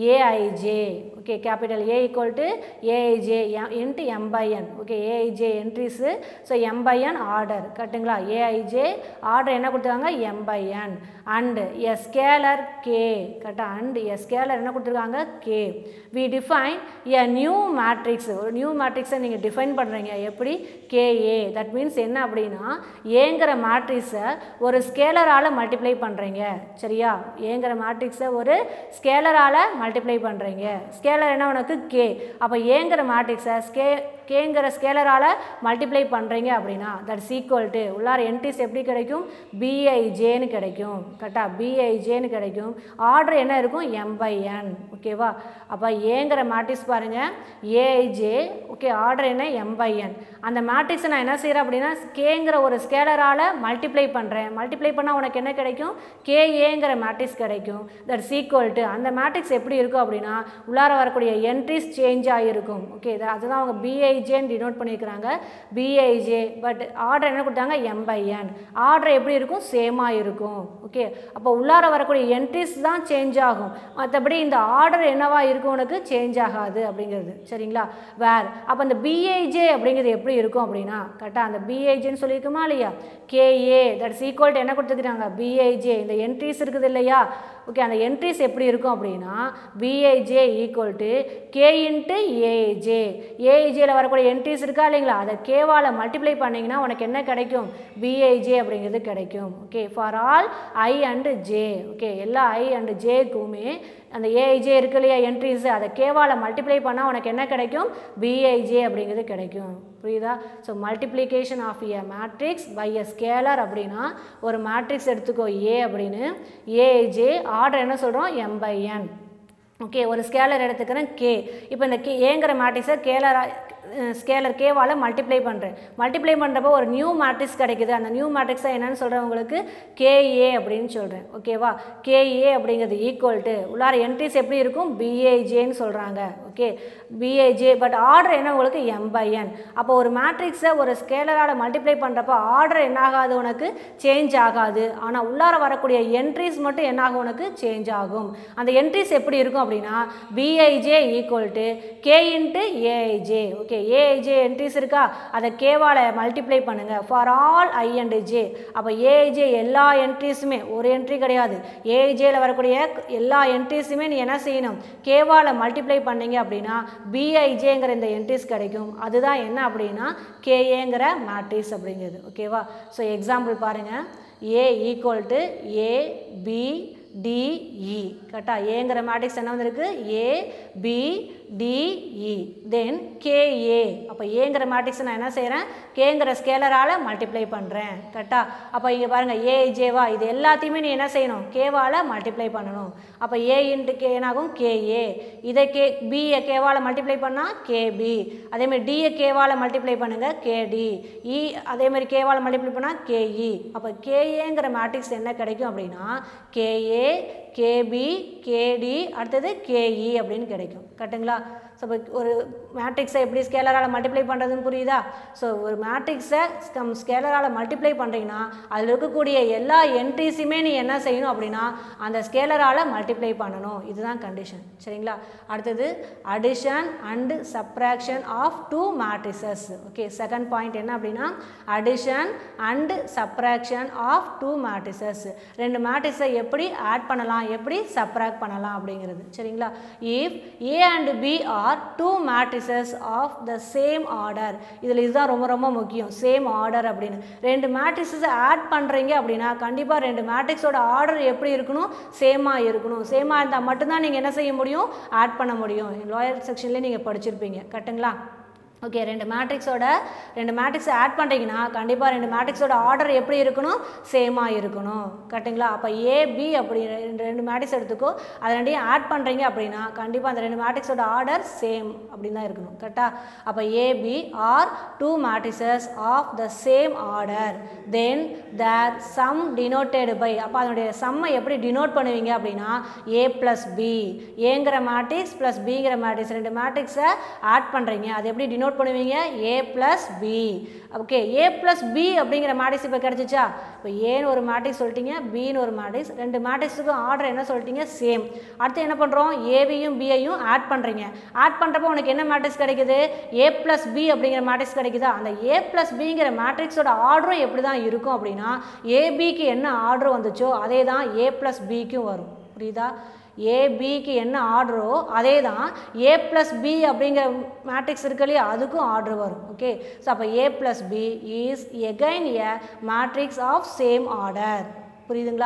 AIJ okay capital A equal to AIJ into M by N okay AIJ entries so M by N order கரெக்டுங்களா AIJ order என்ன கொடுத்துருக்காங்க M by N and a scalar K கரெக்டாக and a scalar என்ன கொடுத்துருக்காங்க K we define a new matrix ஒரு new மேட்ரிக்ஸை நீங்கள் define பண்ணுறீங்க எப்படி கேஏ தட் மீன்ஸ் என்ன அப்படின்னா ஏங்கிற மேட்ரிக்ஸை ஒரு ஸ்கேலரால் மல்டிப்ளை பண்ணுறீங்க சரியா ஏங்கிற மேட்ரிக்ஸை ஒரு ஸ்கேலரால் மல்டிப்ளை பண்ணுறீங்க ஸ்கேலர் என்ன உனக்கு கே அப்போ ஏங்கிற மேட்ரிக்ஸை ஸ்கே கேங்கிற ஸ்கேலரால் மல்டிப்ளை பண்ணுறீங்க அப்படின்னா தட்ஸ் ஈக்குவல் டு உள்ளார என்ட்ரிஸ் எப்படி கிடைக்கும் பிஐஜேன்னு கிடைக்கும் கரெக்டாக பிஐஜேன்னு கிடைக்கும் ஆர்டர் என்ன இருக்கும் எம் பை என் ஓகேவா அப்போ ஏங்கிற மேட்ரிக்ஸ் பாருங்கள் ஏஐஜே ஓகே ஆர்டர் என்ன எம் பை என் அந்த மேட்ரிக்ஸை நான் என்ன செய்கிறேன் அப்படின்னா கேங்கிற ஒரு ஸ்கேலரால் மல்டிப்ளை பண்ணுறேன் மல்டிப்ளை பண்ணால் உனக்கு என்ன கிடைக்கும் கேஏங்கிற மேட்ரிக்ஸ் கிடைக்கும் தட்ஸ் ஈக்குவல் டு அந்த மேட்ரிக்ஸ் எப்படி இருக்கும் அப்படின்னா உள்ளார வரக்கூடிய என்ட்ரிஸ் சேஞ்ச் ஆகிருக்கும் ஓகே அதுதான் அவங்க பிஐஜேன்னு டினோட் பண்ணியிருக்கிறாங்க பிஐஜே பட் ஆர்டர் என்ன கொடுத்தாங்க எம் பை என் ஆர்டர் எப்படி இருக்கும் சேமாக இருக்கும் ஓகே அப்போ உள்ளார வரக்கூடிய என்ட்ரிஸ் தான் சேஞ்ச் ஆகும் மற்றபடி இந்த ஆர்டர் என்னவா இருக்கும் உனக்கு சேஞ்ச் ஆகாது அப்படிங்கிறது சரிங்களா வேர் அப்போ அந்த பிஐஜே அப்படிங்கிறது எப்படி இருக்கும் அப்படின்னா கரெக்டாக அந்த பிஐஜேன்னு சொல்லியிருக்குமா இல்லையா கேஏ தட்ஸ் ஈக்குவல் டு என்ன கொடுத்துக்கிறாங்க பிஐஜே இந்த என்ட்ரிஸ் இருக்குது இல்லையா ஓகே அந்த என்ட்ரிஸ் எப்படி இருக்கும் அப்படின்னா BIJ equal to K into AJ ஏஜேல வரக்கூடிய என்ட்ரிஸ் இருக்கா இல்லைங்களா அதை கேவால் மல்டிப்ளை பண்ணிங்கன்னா உனக்கு என்ன கிடைக்கும் பிஐஜே அப்படிங்கிறது கிடைக்கும் okay for all I and J okay எல்லா ஐ அண்டு ஜேக்குமே அந்த ஏஐஜே இருக்கு இல்லையா என்ட்ரிஸ் அதை கேவால் மல்டிப்ளை பண்ணால் உனக்கு என்ன கிடைக்கும் பிஐஜே அப்படிங்கிறது கிடைக்கும் புரியுதா so multiplication of a matrix by a scalar அப்படின்னா ஒரு மேட்ரிக்ஸ் எடுத்துக்கோ ஏ அப்படின்னு ஏஐஜே ஆர்டர் என்ன சொல்கிறோம் எம் பை என் ஓகே ஒரு ஸ்கேலர் எடுத்துக்கிறேன் கே இப்போ இந்த கே ஏங்கிற மேட்ரிக்ஸை கேலரா ஸ்கேலர் கேவால் மல்டிப்ளை பண்ணுறேன் மல்டிப்ளை பண்ணுறப்போ ஒரு நியூ மேட்ரிக்ஸ் கிடைக்குது அந்த நியூ மேட்ரிக்ஸை என்னன்னு சொல்கிறேன் உங்களுக்கு கேஏ அப்படின்னு சொல்கிறேன் ஓகேவா கேஏ அப்படிங்கிறது ஈக்குவல் டு உள்ளார என்ட்ரிஸ் எப்படி இருக்கும் பிஏஜேன்னு சொல்கிறாங்க ஓகே பிஏஜே பட் ஆர்டர் என்ன உங்களுக்கு எம் பை என் அப்போ ஒரு மேட்ரிக்ஸை ஒரு ஸ்கேலரால் மல்டிப்ளை பண்ணுறப்போ ஆர்டர் என்ன ஆகாது உனக்கு சேஞ்ச் ஆகாது ஆனால் உள்ளார வரக்கூடிய என்ட்ரிஸ் மட்டும் என்ன ஆகும் உனக்கு சேஞ்ச் ஆகும் அந்த என்ட்ரிஸ் எப்படி இருக்கும் அப்படின்னா BIJ equal to K into AIJ okay AIJ entries இருக்கா அதை கேவால் மல்டிப்ளை பண்ணுங்கள் for all I and J அப்போ ஏஐஜே எல்லா என்ட்ரிஸுமே ஒரு என்ட்ரி கிடையாது ஏஐஜேயில் வரக்கூடிய எல்லா என்ட்ரிஸுமே நீ என்ன செய்யணும் கேவால் மல்டிப்ளை பண்ணீங்க அப்படின்னா பிஐஜேங்கிற இந்த என்ட்ரிஸ் கிடைக்கும் அதுதான் என்ன அப்படின்னா கேஏங்கிற மேட்ரிக்ஸ் அப்படிங்கிறது ஓகேவா ஸோ எக்ஸாம்பிள் பாருங்கள் A equal to A B DE கரெக்டா ஏங்கிற மேட்ரிக்ஸ் என்ன வந்திருக்கு A B DE then KA அப்போ ஏங்கிற மேட்ரிக்ஸ் நான் என்ன செய்கிறேன் கேங்கிற ஸ்கேலரால் மல்டிப்ளை பண்ணுறேன் கரெக்டா அப்போ இங்கே பாருங்கள் ஏ ஜேவா இது எல்லாத்தையுமே நீ என்ன செய்யணும் கேவால் மல்டிப்ளை பண்ணணும் அப்போ ஏ இன்ட்டு கே என்னாகும் கேஏ இதை கே பியை கேவால் மல்டிப்ளை பண்ணால் கேபி அதேமாதிரி டியை கேவால் மல்டிப்ளை பண்ணுங்கள் கேடி இ அதேமாதிரி கேவால் மல்டிப்ளை பண்ணால் கேஇ அப்போ கேஏங்கிற மேட்ரிக்ஸ் என்ன கிடைக்கும் அப்படின்னா கேஏ கேபி கேடி அடுத்தது கேஇ அப்படின்னு கிடைக்கும் கரெக்டுங்களா ஸோ இப்போ ஒரு மேட்ரிக்ஸை எப்படி ஸ்கேலரால் மல்டிப்ளை பண்ணுறதுன்னு புரியுதா ஸோ ஒரு மேட்ரிக்ஸை கம் ஸ்கேலரால் மல்டிப்ளை பண்ணுறீங்கன்னா அதில் இருக்கக்கூடிய எல்லா என்ட்ரிஸுமே நீ என்ன செய்யணும் அப்படின்னா அந்த ஸ்கேலரால் மல்டிப்ளை பண்ணணும் இதுதான் கண்டிஷன் சரிங்களா அடுத்தது addition and subtraction of two matrices okay second point என்ன அப்படின்னா addition and subtraction of two matrices ரெண்டு மேட்ரிக்ஸை எப்படி ஆட் பண்ணலாம் எப்படி சப்ராக்ட் பண்ணலாம் அப்படிங்கிறது சரிங்களா if A and B are two matrices of the same order இதில் இதுதான் ரொம்ப ரொம்ப முக்கியம் சேம் ஆர்டர் அப்படின்னு ரெண்டு மேட்ரிக்ஸை ஆட் பண்ணுறீங்க அப்படின்னா கண்டிப்பாக ரெண்டு மேட்ரிக்ஸோட ஆர்டர் எப்படி இருக்கணும் சேமாக இருக்கணும் சேமாக இருந்தால் மட்டும்தான் நீங்கள் என்ன செய்ய முடியும் ஆட் பண்ண முடியும் லாயர் செக்ஷன்லேயே நீங்கள் படிச்சிருப்பீங்க கரெக்டுங்களா ஓகே ரெண்டு மேட்ரிக்ஸோட ரெண்டு மேட்ரிக்ஸை ஆட் பண்ணுறீங்கன்னா கண்டிப்பாக ரெண்டு மேட்ரிக்ஸோட ஆர்டர் எப்படி இருக்கணும் சேமாக இருக்கணும் கரெக்டுங்களா அப்போ ஏபி அப்படி ரெண்டு ரெண்டு மேட்ரிக்ஸ் எடுத்துக்கோ அதை ரெண்டையும் ஆட் பண்ணுறீங்க அப்படின்னா கண்டிப்பாக அந்த ரெண்டு மேட்ரிக்ஸோட ஆர்டர் சேம் அப்படின்னு தான் இருக்கணும் கரெக்டாக அப்போ AB are two matrices of the same order then their sum denoted by அப்போ அதனுடைய சம்மை எப்படி டினோட் பண்ணுவீங்க அப்படின்னா ஏ ப்ளஸ் பி ஏங்கிற மேட்ரிக்ஸ் ப்ளஸ் பிங்கிற மேட்ரிக்ஸ் ரெண்டு மேட்ரிக்ஸை ஆட் பண்ணுறீங்க அது எப்படி டினோட் பண்ணுவீங்க A plus B okay A plus B அப்படிங்கிற மேட்ரிக்ஸ் இப்போ கிடச்சிச்சா இப்போ ஏன்னு ஒரு மேட்ரிக்ஸ் சொல்லிட்டீங்க பின்னு ஒரு மேட்ரிக்ஸ் ரெண்டு மேட்ரிக்ஸுக்கும் ஆர்டர் என்ன சொல்லிட்டீங்க சேம் அடுத்து என்ன பண்ணுறோம் ஏவியும் பிஐயும் ஆட் பண்ணுறீங்க ஆட் பண்ணுறப்போ உனக்கு என்ன மேட்ரிக்ஸ் கிடைக்குது ஏ ப்ளஸ் பி அப்படிங்கிற மேட்ரிக்ஸ் கிடைக்குதா அந்த ஏ ப்ளஸ் பிங்கிற மேட்ரிக்ஸோட ஆர்டரும் எப்படி தான் இருக்கும் அப்படின்னா ஏபிக்கு என்ன ஆர்டர் வந்துச்சோ அதே தான் ஏ ப்ளஸ் பிக்கும் வரும் புரியுதா ஏபிக்கு என்ன ஆர்டரோ அதே தான் ஏ ப்ளஸ் பி அப்படிங்கிற மேட்ரிக்ஸ் இருக்கு இல்லையா அதுக்கும் ஆர்டர் வரும் ஓகே ஸோ அப்போ A plus B is again a matrix of same order புரியுதுங்களா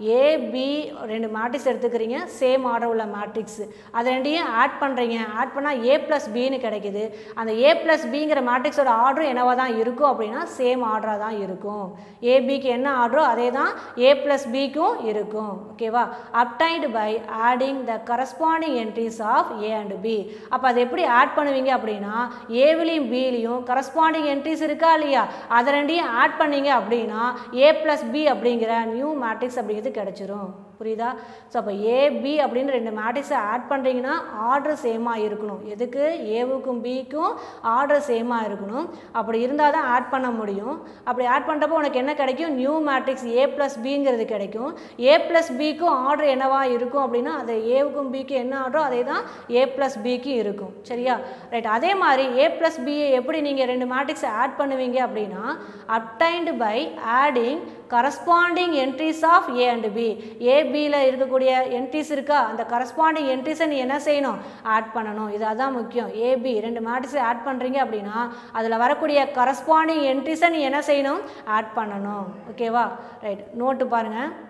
ஏபி ரெண்டு மேட்ரிக்ஸ் எடுத்துக்கிறீங்க சேம் ஆர்டர் உள்ள மேட்ரிக்ஸ் அதை ரெண்டையும் ஆட் பண்ணுறீங்க ஆட் பண்ணால் ஏ ப்ளஸ் பின்னு கிடைக்குது அந்த ஏ ப்ளஸ் பிங்கிற மேட்ரிக்ஸோட ஆர்டரும் என்னவா தான் இருக்கும் அப்படின்னா சேம் ஆர்டராக தான் இருக்கும் ஏபிக்கு என்ன ஆர்டரோ அதே தான் ஏ ப்ளஸ் பிக்கும் இருக்கும் ஓகேவா obtained by adding the corresponding entries of A and B அப்போ அதை எப்படி ஆட் பண்ணுவீங்க அப்படின்னா ஏவிலையும் பிலையும் கரஸ்பாண்டிங் என்ட்ரிஸ் இருக்கா இல்லையா அதை ரெண்டையும் ஆட் பண்ணீங்க அப்படின்னா ஏ ப்ளஸ் பி அப்படிங்கிற நியூ மேட்ரிக்ஸ் அப்படிங்கிறது கிடச்சிரும் புரியுதா ஸோ அப்போ ஏபி அப்படின்னு ரெண்டு மேட்ரிக்ஸை ஆட் பண்ணுறீங்கன்னா ஆர்டர் சேமாக இருக்கணும் எதுக்கு ஏவுக்கும் பிக்கும் ஆர்டர் சேமாக இருக்கணும் அப்படி இருந்தால் தான் ஆட் பண்ண முடியும் அப்படி ஆட் பண்ணுறப்போ உனக்கு என்ன கிடைக்கும் நியூ மேட்ரிக்ஸ் ஏ ப்ளஸ் பிங்கிறது கிடைக்கும் ஏ ப்ளஸ் பிக்கும் ஆர்டர் என்னவா இருக்கும் அப்படின்னா அது ஏவுக்கும் பிக்கும் என்ன ஆர்டரோ அதே தான் ஏ ப்ளஸ் பிக்கும் இருக்கும் சரியா ரைட் அதே மாதிரி ஏ ப்ளஸ் பியை எப்படி நீங்கள் ரெண்டு மேட்ரிக்ஸை ஆட் பண்ணுவீங்க அப்படின்னா obtained by adding corresponding entries of A and B ஏபியில் இருக்கக்கூடிய என்ட்ரிஸ் இருக்கா அந்த கரஸ்பாண்டிங் என்ட்ரிஸை நீ என்ன செய்யணும் ஆட் பண்ணணும் இது அதான் முக்கியம் ஏபி ரெண்டு மேட்ரிக்ஸை ஆட் பண்ணுறீங்க அப்படின்னா அதில் வரக்கூடிய கரஸ்பாண்டிங் என்ட்ரிஸை நீ என்ன செய்யணும் ஆட் பண்ணணும் ஓகேவா ரைட் நோட்டு பாருங்கள்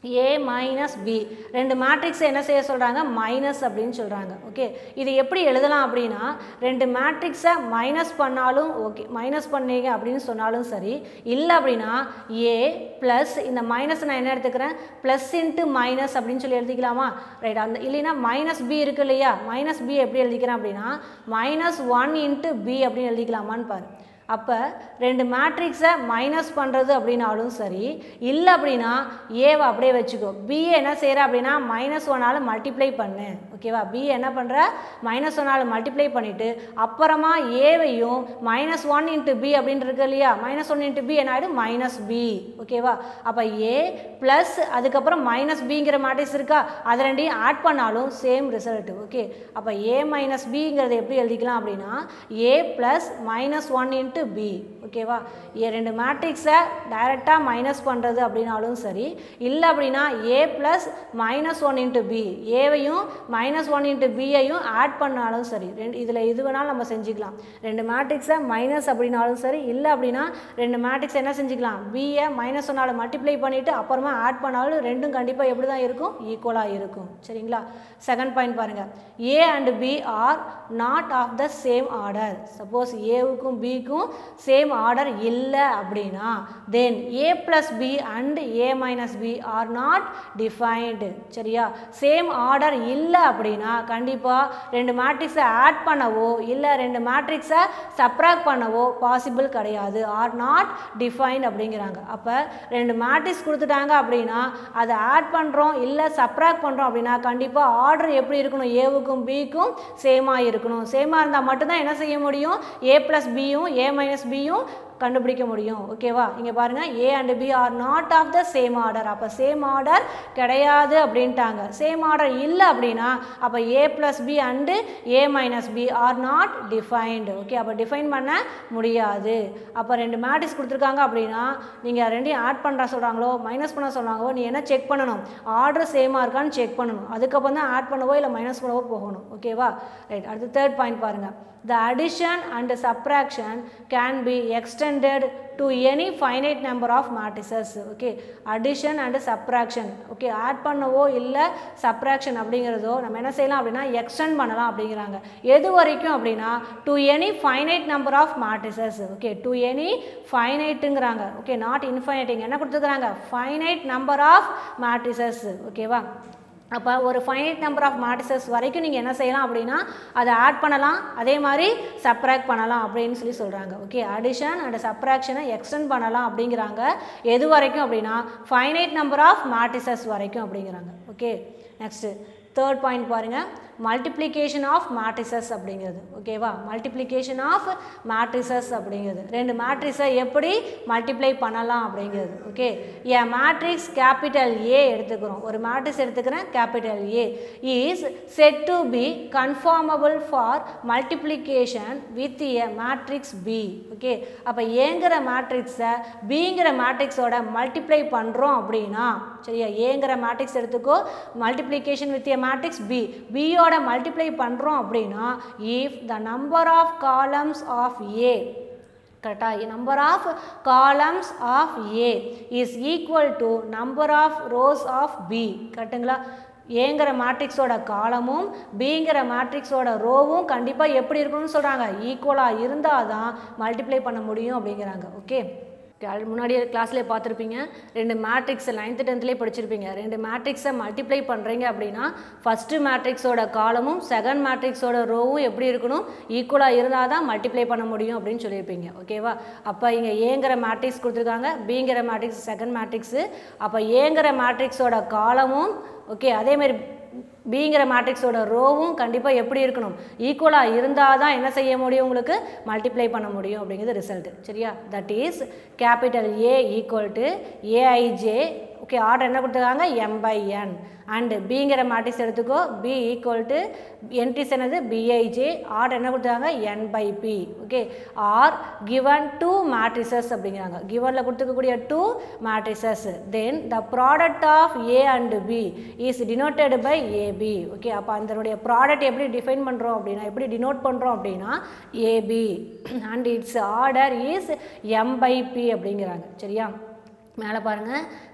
ஏ மைனஸ் பி ரெண்டு மேட்ரிக்ஸை என்ன செய்ய சொல்கிறாங்க மைனஸ் அப்படின்னு சொல்கிறாங்க ஓகே இது எப்படி எழுதலாம் அப்படின்னா ரெண்டு மேட்ரிக்ஸை மைனஸ் பண்ணாலும் ஓகே மைனஸ் பண்ணீங்க அப்படின்னு சொன்னாலும் சரி இல்லை அப்படின்னா ஏ ப்ளஸ் இந்த மைனஸ் நான் என்ன எடுத்துக்கிறேன் ப்ளஸ் இன்ட்டு மைனஸ் அப்படின்னு சொல்லி எழுதிக்கலாமா ரைட் அந்த இல்லைன்னா மைனஸ் பி இருக்கு இல்லையா மைனஸ் பி எப்படி எழுதிக்கிறேன் அப்படின்னா மைனஸ் ஒன் இன்ட்டு பி அப்படின்னு எழுதிக்கலாமான்னு பாரு அப்போ ரெண்டு மேட்ரிக்ஸை மைனஸ் பண்ணுறது அப்படின்னாலும் சரி இல்லை அப்படின்னா ஏவை அப்படியே வச்சுக்கோ பிஏ என்ன செய்கிற அப்படின்னா மைனஸ் ஒன்னால் மல்டிப்ளை பண்ணு ஓகேவா பி என்ன பண்ணுற மைனஸ் ஒன்னால் மல்டிப்ளை பண்ணிவிட்டு அப்புறமா ஏவையும் மைனஸ் ஒன் இன்ட்டு பி அப்படின்னு இருக்கு இல்லையா மைனஸ் ஒன் இன்ட்டு பி என்ன ஆகிடும் மைனஸ் பி ஓகேவா அப்போ ஏ ப்ளஸ் அதுக்கப்புறம் மைனஸ் பிங்கிற மேட்ரிக்ஸ் இருக்கா அது ரெண்டையும் ஆட் பண்ணாலும் சேம் ரிசல்ட் ஓகே அப்போ ஏ மைனஸ் பிங்கிறத எப்படி எழுதிக்கலாம் அப்படின்னா A plus minus one into B ஓகேவா ஏ ரெண்டு மேட்ரிக்ஸை டைரெக்டாக மைனஸ் பண்ணுறது அப்படின்னாலும் சரி இல்லை அப்படின்னா A plus minus one into B ஏவையும் மைனஸ் ஒன் இன்ட்டு பியையும் ஆட் பண்ணாலும் சரி ரெண்டு இதில் எது வேணாலும் நம்ம செஞ்சுக்கலாம் ரெண்டு மேட்ரிக்ஸை மைனஸ் அப்படின்னாலும் சரி இல்லை அப்படின்னா ரெண்டு மேட்ரிக்ஸ் என்ன செஞ்சுக்கலாம் பியை மைனஸ் ஒன்னால் மல்டிப்ளை பண்ணிவிட்டு அப்புறமா ஆட் பண்ணாலும் ரெண்டும் கண்டிப்பாக எப்படி தான் இருக்கும் ஈக்குவலாக இருக்கும் சரிங்களா செகண்ட் பாயிண்ட் பாருங்கள் A and B are not of the same order suppose ஏவுக்கும் பிக்கும் சேம் ஆர்டர் இல்லை அப்படின்னா then A plus B and A minus B are not defined சரியா சேம் ஆர்டர் இல்லை அப்படின்னா கண்டிப்பாக ரெண்டு மேட்ரிக்ஸை ஆட் பண்ணவோ இல்லை ரெண்டு மேட்ரிக்ஸை சப்ராக்ட் பண்ணவோ பாசிபிள் கிடையாது ஆர் நாட் டிஃபைன்ட் அப்படிங்கிறாங்க அப்போ ரெண்டு மேட்ரிக்ஸ் கொடுத்துட்டாங்க அப்படின்னா அதை ஆட் பண்ணுறோம் இல்லை சப்ராக்ட் பண்ணுறோம் அப்படின்னா கண்டிப்பாக ஆர்டர் எப்படி இருக்கணும் ஏவுக்கும் பிக்கும் சேமாக இருக்கணும் சேமாக இருந்தால் மட்டும்தான் என்ன செய்ய முடியும் ஏ ப்ளஸ் பியும் ஏ மைனஸ் பியும் கண்டுபிடிக்க முடியும் ஓகேவா இங்கே பாருங்கள் A and B are not of the same order அப்போ சேம் ஆர்டர் கிடையாது அப்படின்ட்டாங்க சேம் ஆர்டர் இல்லை அப்படின்னா அப்போ A plus B and A minus B are not defined okay அப்போ டிஃபைன் பண்ண முடியாது அப்போ ரெண்டு மேட்ரிக்ஸ் கொடுத்துருக்காங்க அப்படின்னா நீங்கள் ரெண்டையும் ஆட் பண்ணுற சொல்கிறாங்களோ மைனஸ் பண்ண சொல்கிறாங்களோ நீ என்ன செக் பண்ணணும் ஆர்டர் சேமாக இருக்கான்னு செக் பண்ணணும் அதுக்கப்புறம் தான் ஆட் பண்ணவோ இல்லை மைனஸ் பண்ணவோ போகணும் ஓகேவா ரைட் அடுத்து தேர்ட் பாயிண்ட் பாருங்கள் the addition and subtraction can be extended to any finite number of matrices okay addition and subtraction okay add பண்ணவோ இல்லை subtraction அப்படிங்கிறதோ நம்ம என்ன செய்யலாம் அப்படின்னா extend பண்ணலாம் அப்படிங்கிறாங்க எது வரைக்கும் அப்படின்னா to any finite number of matrices okay to any finiteங்கிறாங்க okay not infinite இங்க என்ன கொடுத்துருக்குறாங்க finite number of matrices ஓகேவா அப்போ ஒரு ஃபைனைட் நம்பர் ஆஃப் மேட்ரிசஸ் வரைக்கும் நீங்கள் என்ன செய்யலாம் அப்படின்னா அதை ஆட் பண்ணலாம் அதே மாதிரி சப்ராக்ட் பண்ணலாம் அப்படின்னு சொல்லி சொல்கிறாங்க ஓகே அடிஷன் அண்ட் சப்ராக்ஷனை எக்ஸ்டெண்ட் பண்ணலாம் அப்படிங்கிறாங்க எது வரைக்கும் அப்படின்னா ஃபைனைட் நம்பர் ஆஃப் மேட்ரிசஸ் வரைக்கும் அப்படிங்கிறாங்க ஓகே நெக்ஸ்ட்டு தேர்ட் பாயிண்ட் பாருங்கள் மல்டிப்ளிகேஷன் ஆஃப் மேட்ரிசஸ் அப்படிங்கிறது ஓகேவா மல்டிப்ளிகேஷன் ஆஃப் மேட்ரிசஸ் அப்படிங்கிறது ரெண்டு மேட்ரிஸை எப்படி மல்டிப்ளை பண்ணலாம் அப்படிங்கிறது okay A matrix capital A எடுத்துக்கிறோம் ஒரு மேட்ரிக்ஸ் எடுத்துக்கிறேன் capital A is set to be conformable for multiplication with a matrix B okay அப்போ ஏங்கிற மேட்ரிக்ஸை பிங்கிற மேட்ரிக்ஸோட மல்டிப்ளை பண்ணுறோம் அப்படின்னா சரியா ஏங்கிற மேட்ரிக்ஸ் எடுத்துக்கோ multiplication with a matrix B பியோட மல்டிப்ளை பண்ணுறோம் அப்படின்னா if the number of columns of A கரெக்டாக number of columns of A is equal to number of rows of B கரெக்டுங்களா ஏங்கிற மேட்ரிக்ஸோட காலமும் பிங்கிற மேட்ரிக்ஸோட ரோவும் கண்டிப்பாக எப்படி இருக்கணும்னு சொல்கிறாங்க ஈக்குவலாக இருந்தால் தான் மல்டிப்ளை பண்ண முடியும் அப்படிங்கிறாங்க ஓகே அது முன்னாடியே கிளாஸ்லேயே பார்த்துருப்பீங்க ரெண்டு மேட்ரிக்ஸை நைன்த்து டென்த்லேயே படிச்சிருப்பீங்க ரெண்டு மேட்ரிக்ஸை மல்டிப்ளை பண்ணுறீங்க அப்படின்னா ஃபஸ்ட்டு மேட்ரிக்ஸோட காலமும் செகண்ட் மேட்ரிக்ஸோட ரோவும் எப்படி இருக்கணும் ஈக்குவலாக இருந்தால் தான் மல்டிப்ளை பண்ண முடியும் அப்படின்னு சொல்லியிருப்பீங்க ஓகேவா அப்போ இங்கே ஏங்கிற மேட்ரிக்ஸ் கொடுத்துருக்காங்க பிங்கிற மேட்ரிக்ஸ் செகண்ட் மேட்ரிக்ஸு அப்போ ஏங்கிற மேட்ரிக்ஸோட காலமும் ஓகே அதேமாரி பிங்கிற மேட்ரிக்ஸோட ரோவும் கண்டிப்பாக எப்படி இருக்கணும் ஈக்குவலாக இருந்தால் தான் என்ன செய்ய முடியும் உங்களுக்கு மல்டிப்ளை பண்ண முடியும் அப்படிங்கிறது ரிசல்ட் சரியா that is capital A equal to AIJ okay order என்ன கொடுத்துருக்காங்க எம் பை என் அண்டு பிங்கிற மேட்ரிக்ஸ் எடுத்துக்கோ பி ஈக்குவல் டு என்ட்ரிஸ் என்னது பிஐஜே ஆர்டர் என்ன கொடுத்துருக்காங்க N by P okay are given two matrices அப்படிங்கிறாங்க கிவனில் கொடுத்துருக்கக்கூடிய two matrices then the product of A and B is denoted by AB okay அப்போ அதனுடைய ப்ராடக்ட் எப்படி டிஃபைன் பண்ணுறோம் அப்படின்னா எப்படி டினோட் பண்ணுறோம் அப்படின்னா AB and its order is M by P அப்படிங்கிறாங்க சரியா மேலே பாருங்கள்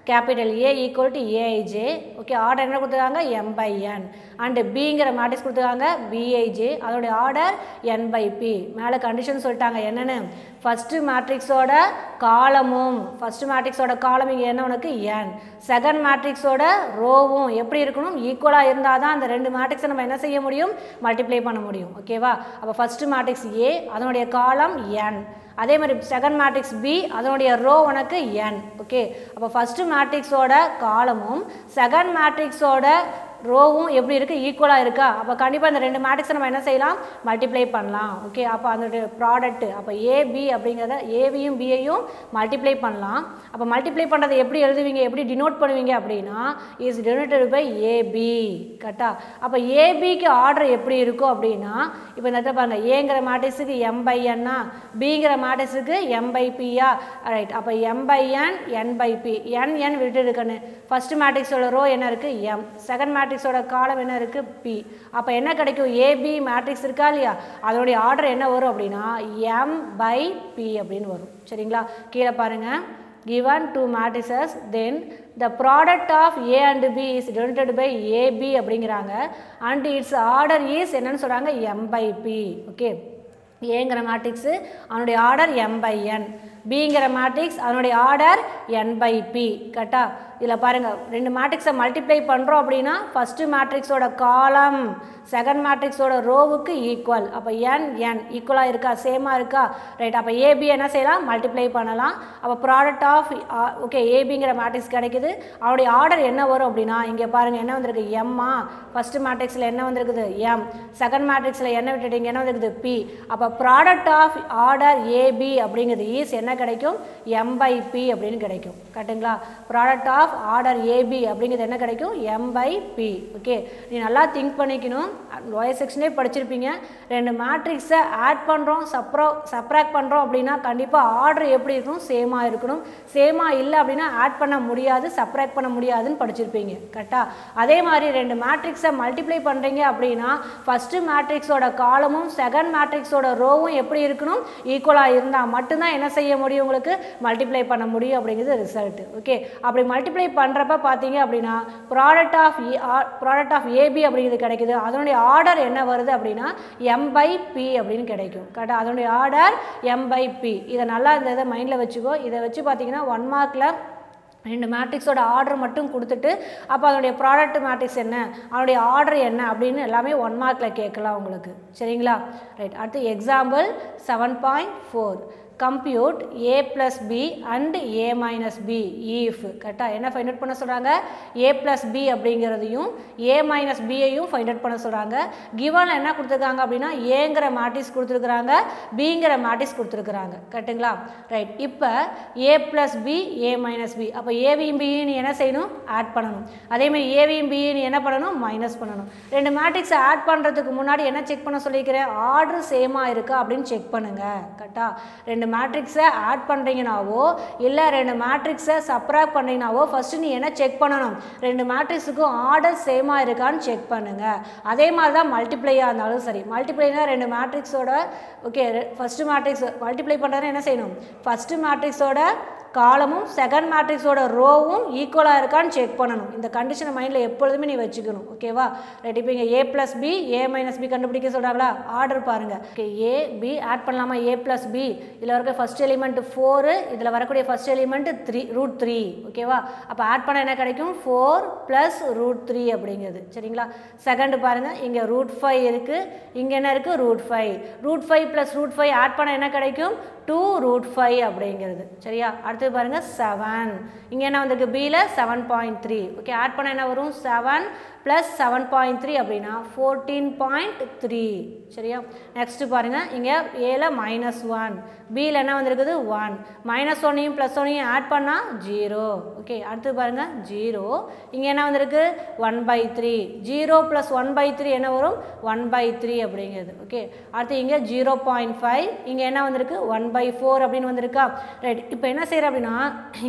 capital A equal to AIJ okay order என்ன கொடுத்துருக்காங்க எம் பை என் அண்டு பிங்கிற மேட்ரிக்ஸ் கொடுத்துருக்காங்க பிஐஜே அதோடைய ஆர்டர் என் பை பி மேலே கண்டிஷன் சொல்லிட்டாங்க என்னென்னு ஃபஸ்ட்டு மேட்ரிக்ஸோட காலமும் ஃபஸ்ட்டு மேட்ரிக்ஸோட காலம் இங்கே என்ன உனக்கு என் செகண்ட் மேட்ரிக்ஸோட ரோவும் எப்படி இருக்கணும் ஈக்குவலாக இருந்தால் தான் அந்த ரெண்டு மேட்ரிக்ஸை நம்ம என்ன செய்ய முடியும் மல்டிப்ளை பண்ண முடியும் ஓகேவா அப்போ ஃபஸ்ட்டு மேட்ரிக்ஸ் ஏ அதனுடைய காலம் என் அதே மாதிரி செகண்ட் மேட்ரிக்ஸ் பி அதனுடைய ரோ உனக்கு என் ஓகே அப்போ ஃபஸ்ட்டு மேட்ரிக்ஸோட காலமும் செகண்ட் மேட்ரிக்ஸோட ரோவும் எப்படி இருக்குது ஈக்குவலாக இருக்கா அப்போ கண்டிப்பாக இந்த ரெண்டு மேட்ரிக்ஸை நம்ம என்ன செய்யலாம் மல்டிப்ளை பண்ணலாம் ஓகே அப்போ அதனுடைய ப்ராடக்ட் அப்போ ஏபி அப்படிங்கிறத ஏபியும் பியையும் மல்டிப்ளை பண்ணலாம் அப்போ மல்டிப்ளை பண்ணுறதை எப்படி எழுதுவீங்க எப்படி டினோட் பண்ணுவீங்க அப்படின்னா இஸ் டினோட்டட் பை ஏபி கரெக்டா அப்போ ஏபிக்கு ஆர்டர் எப்படி இருக்கும் அப்படின்னா இப்போ இந்த இடத்துல பாருங்க ஏங்கிற மேட்ரிக்ஸுக்கு எம் பை என்னா பிங்கிற மேட்ரிக்ஸுக்கு எம் பை பியா ரைட் அப்போ m by n n by p n n விட்டு இருக்கன்னு ஃபர்ஸ்ட் மேட்ரிக்ஸோட ரோ என்ன இருக்குது எம் செகண்ட் மேட்ரிக்ஸோட காலம் என்ன இருக்குது பி அப்போ என்ன கிடைக்கும் ஏபி மேட்ரிக்ஸ் இருக்கா இல்லையா அதோடைய ஆர்டர் என்ன வரும் அப்படின்னா எம் பை பி அப்படின்னு வரும் சரிங்களா கீழே பாருங்கள் given two matrices then the product of A and B is denoted by AB அப்படிங்கிறாங்க and its order is என்னன்னு சொல்கிறாங்க M by P ஓகே ஏங்கிற மேட்ரிக்ஸு அவனுடைய ஆர்டர் எம் பை என் பிங்கிற மேட்ரிக்ஸ் அதனுடைய ஆர்டர் என் பை பி கரெக்டா இதில் பாருங்கள் ரெண்டு மேட்ரிக்ஸை மல்டிப்ளை பண்ணுறோம் அப்படின்னா ஃபஸ்ட்டு மேட்ரிக்ஸோட காலம் செகண்ட் மேட்ரிக்ஸோட ரோவுக்கு ஈக்குவல் அப்போ என் என் ஈக்குவலாக இருக்கா சேமாக இருக்கா ரைட் அப்போ ஏபி என்ன செய்யலாம் மல்டிப்ளை பண்ணலாம் அப்போ ப்ராடக்ட் ஆஃப் ஓகே ஏபிங்கிற மேட்ரிக்ஸ் கிடைக்குது அவனுடைய ஆர்டர் என்ன வரும் அப்படின்னா இங்கே பாருங்கள் என்ன வந்திருக்கு எம்மா ஃபஸ்ட்டு மேட்ரிக்ஸில் என்ன வந்திருக்குது எம் செகண்ட் மேட்ரிக்ஸில் என்ன விட்டுட்டீங்க என்ன வந்திருக்குது பி அப்போ ப்ராடக்ட் ஆஃப் ஆர்டர் ஏபி அப்படிங்கிறது ஈஸ் என்ன கிடைக்கும் எம் பை பி அப்படின்னு கிடைக்கும் கரெக்டுங்களா ப்ராடக்ட் ஆஃப் ஆர்டர் ஏபி அப்படிங்கிறது என்ன கிடைக்கும் எம் பை பி ஓகே நீ நல்லா திங்க் பண்ணிக்கணும் லோயர் செக்ஷனே படிச்சிருப்பீங்க ரெண்டு மேட்ரிக்ஸை ஆட் பண்ணுறோம் சப்ரோ சப்ராக்ட் பண்ணுறோம் அப்படின்னா கண்டிப்பாக ஆர்டர் எப்படி இருக்கணும் சேமாக இருக்கணும் சேமாக இல்லை அப்படின்னா ஆட் பண்ண முடியாது சப்ராக்ட் பண்ண முடியாதுன்னு படிச்சிருப்பீங்க கரெக்டாக அதே மாதிரி ரெண்டு மேட்ரிக்ஸை மல்டிப்ளை பண்ணுறீங்க அப்படின்னா ஃபஸ்ட்டு மேட்ரிக்ஸோட காலமும் செகண்ட் மேட்ரிக்ஸோட ரோவும் எப்படி இருக்கணும் ஈக்குவலாக இருந்தால் மட்டும்தான் என்ன செய்ய முடியும் உங்களுக்கு மல்டிப்ளை பண்ண முடியும் அப்படிங்கிறது ரிசல்ட் ஓகே அப்படி மல்டிப்ளை பண்ணுறப்ப பார்த்தீங்க அப்படின்னா product of product of AB அப்படிங்கிறது கிடைக்குது அதனுடைய ஆர்டர் என்ன வருது அப்படின்னா எம் பை பி அப்படின்னு கிடைக்கும் கரெக்டாக அதனுடைய ஆர்டர் எம் பை பி இதை நல்லா இந்த இதை மைண்டில் வச்சுக்கோ இதை வச்சு பார்த்தீங்கன்னா ஒன் மார்க்கில் ரெண்டு மேட்ரிக்ஸோட ஆர்டர் மட்டும் கொடுத்துட்டு அப்போ அதனுடைய ப்ராடக்ட் மேட்ரிக்ஸ் என்ன அதனுடைய ஆர்டர் என்ன அப்படின்னு எல்லாமே ஒன் மார்க்கில் கேட்கலாம் உங்களுக்கு சரிங்களா ரைட் அடுத்து example seven point four compute A plus B and A minus B if கரெக்டாக என்ன ஃபைண்ட் அவுட் பண்ண சொல்கிறாங்க ஏ ப்ளஸ் பி அப்படிங்கிறதையும் ஏ மைனஸ் பியையும் ஃபைண்ட் அவுட் பண்ண சொல்கிறாங்க கிவனில் என்ன கொடுத்துருக்காங்க அப்படின்னா ஏங்கிற மேட்ரிக்ஸ் கொடுத்துருக்குறாங்க பிங்கிற மேட்ரிக்ஸ் கொடுத்துருக்குறாங்க கரெக்டுங்களா ரைட் இப்போ A plus B A minus B அப்போ ஏவியும் பியும் நீ என்ன செய்யணும் ஆட் பண்ணணும் அதேமாதிரி ஏவியும் பியும் நீ என்ன பண்ணணும் மைனஸ் பண்ணணும் ரெண்டு மேட்ரிக்ஸை ஆட் பண்ணுறதுக்கு முன்னாடி என்ன செக் பண்ண சொல்லிக்கிறேன் ஆர்டர் சேமாக இருக்கா அப்படின்னு செக் பண்ணுங்கள் கரெக்டாக ரெண்டு மேட்ரிக்ஸை ஆட் பண்ணுறீங்கனாவோ இல்லை ரெண்டு மேட்ரிக்ஸை சப்ராக்ட் பண்ணுறீங்கனாவோ ஃபஸ்ட்டு நீ என்ன செக் பண்ணணும் ரெண்டு மேட்ரிக்ஸுக்கும் ஆர்டர் சேமாக இருக்கான்னு செக் பண்ணுங்கள் அதே மாதிரி தான் மல்டிப்ளையாக இருந்தாலும் சரி மல்டிப்ளைனா ரெண்டு மேட்ரிக்ஸோட ஓகே ஃபஸ்ட்டு மேட்ரிக்ஸ் மல்டிப்ளை பண்ணுறதுனா என்ன செய்யணும் ஃபஸ்ட்டு மேட்ரிக்ஸோட காலமும் செகண்ட் மேட்ரிக்ஸோட ரோவும் ஈக்குவலாக இருக்கான்னு செக் பண்ணணும் இந்த கண்டிஷனை மைண்டில் எப்பொழுதுமே நீ வச்சுக்கணும் ஓகேவா ரைட் இப்போ இங்கே A plus B A minus B கண்டுபிடிக்க சொல்கிறாங்களா ஆர்டர் பாருங்கள் ஓகே ஏ பி ஆட் பண்ணலாமா ஏ ப்ளஸ் பி இதில் இருக்க ஃபஸ்ட் எலிமெண்ட் ஃபோரு இதில் வரக்கூடிய first element three root three ஓகேவா அப்போ ஆட் பண்ண என்ன கிடைக்கும் ஃபோர் ப்ளஸ் ரூட் த்ரீ அப்படிங்கிறது சரிங்களா செகண்ட் பாருங்கள் இங்கே ரூட் ஃபைவ் இருக்குது இங்கே என்ன இருக்குது root five root five plus root five add பண்ண என்ன கிடைக்கும் டூ ரூட் ஃபைவ் அப்படிங்கிறது சரியா அடுத்து பாருங்கள் செவன் இங்கே என்ன வந்திருக்கு பியில் seven point three okay add பண்ண என்ன வரும் seven plus seven point three அப்படின்னா ஃபோர்டீன் பாயிண்ட் த்ரீ சரியா நெக்ஸ்ட்டு பாருங்கள் இங்கே ஏல மைனஸ் ஒன் பியில் என்ன வந்திருக்குது ஒன் மைனஸ் ஒன்னையும் ப்ளஸ் ஒன்னையும் ஆட் பண்ணால் ஜீரோ ஓகே அடுத்து பாருங்கள் ஜீரோ இங்கே என்ன வந்திருக்கு one by three zero plus one by three என்ன வரும் ஒன் பை த்ரீ அப்படிங்கிறது ஓகே அடுத்து இங்கே ஜீரோ பாயிண்ட் ஃபைவ் இங்கே என்ன வந்திருக்கு ஒன் பை ஃபோர் அப்படின்னு வந்திருக்கா ரைட் இப்போ என்ன செய்கிறேன் அப்படின்னா இங்கே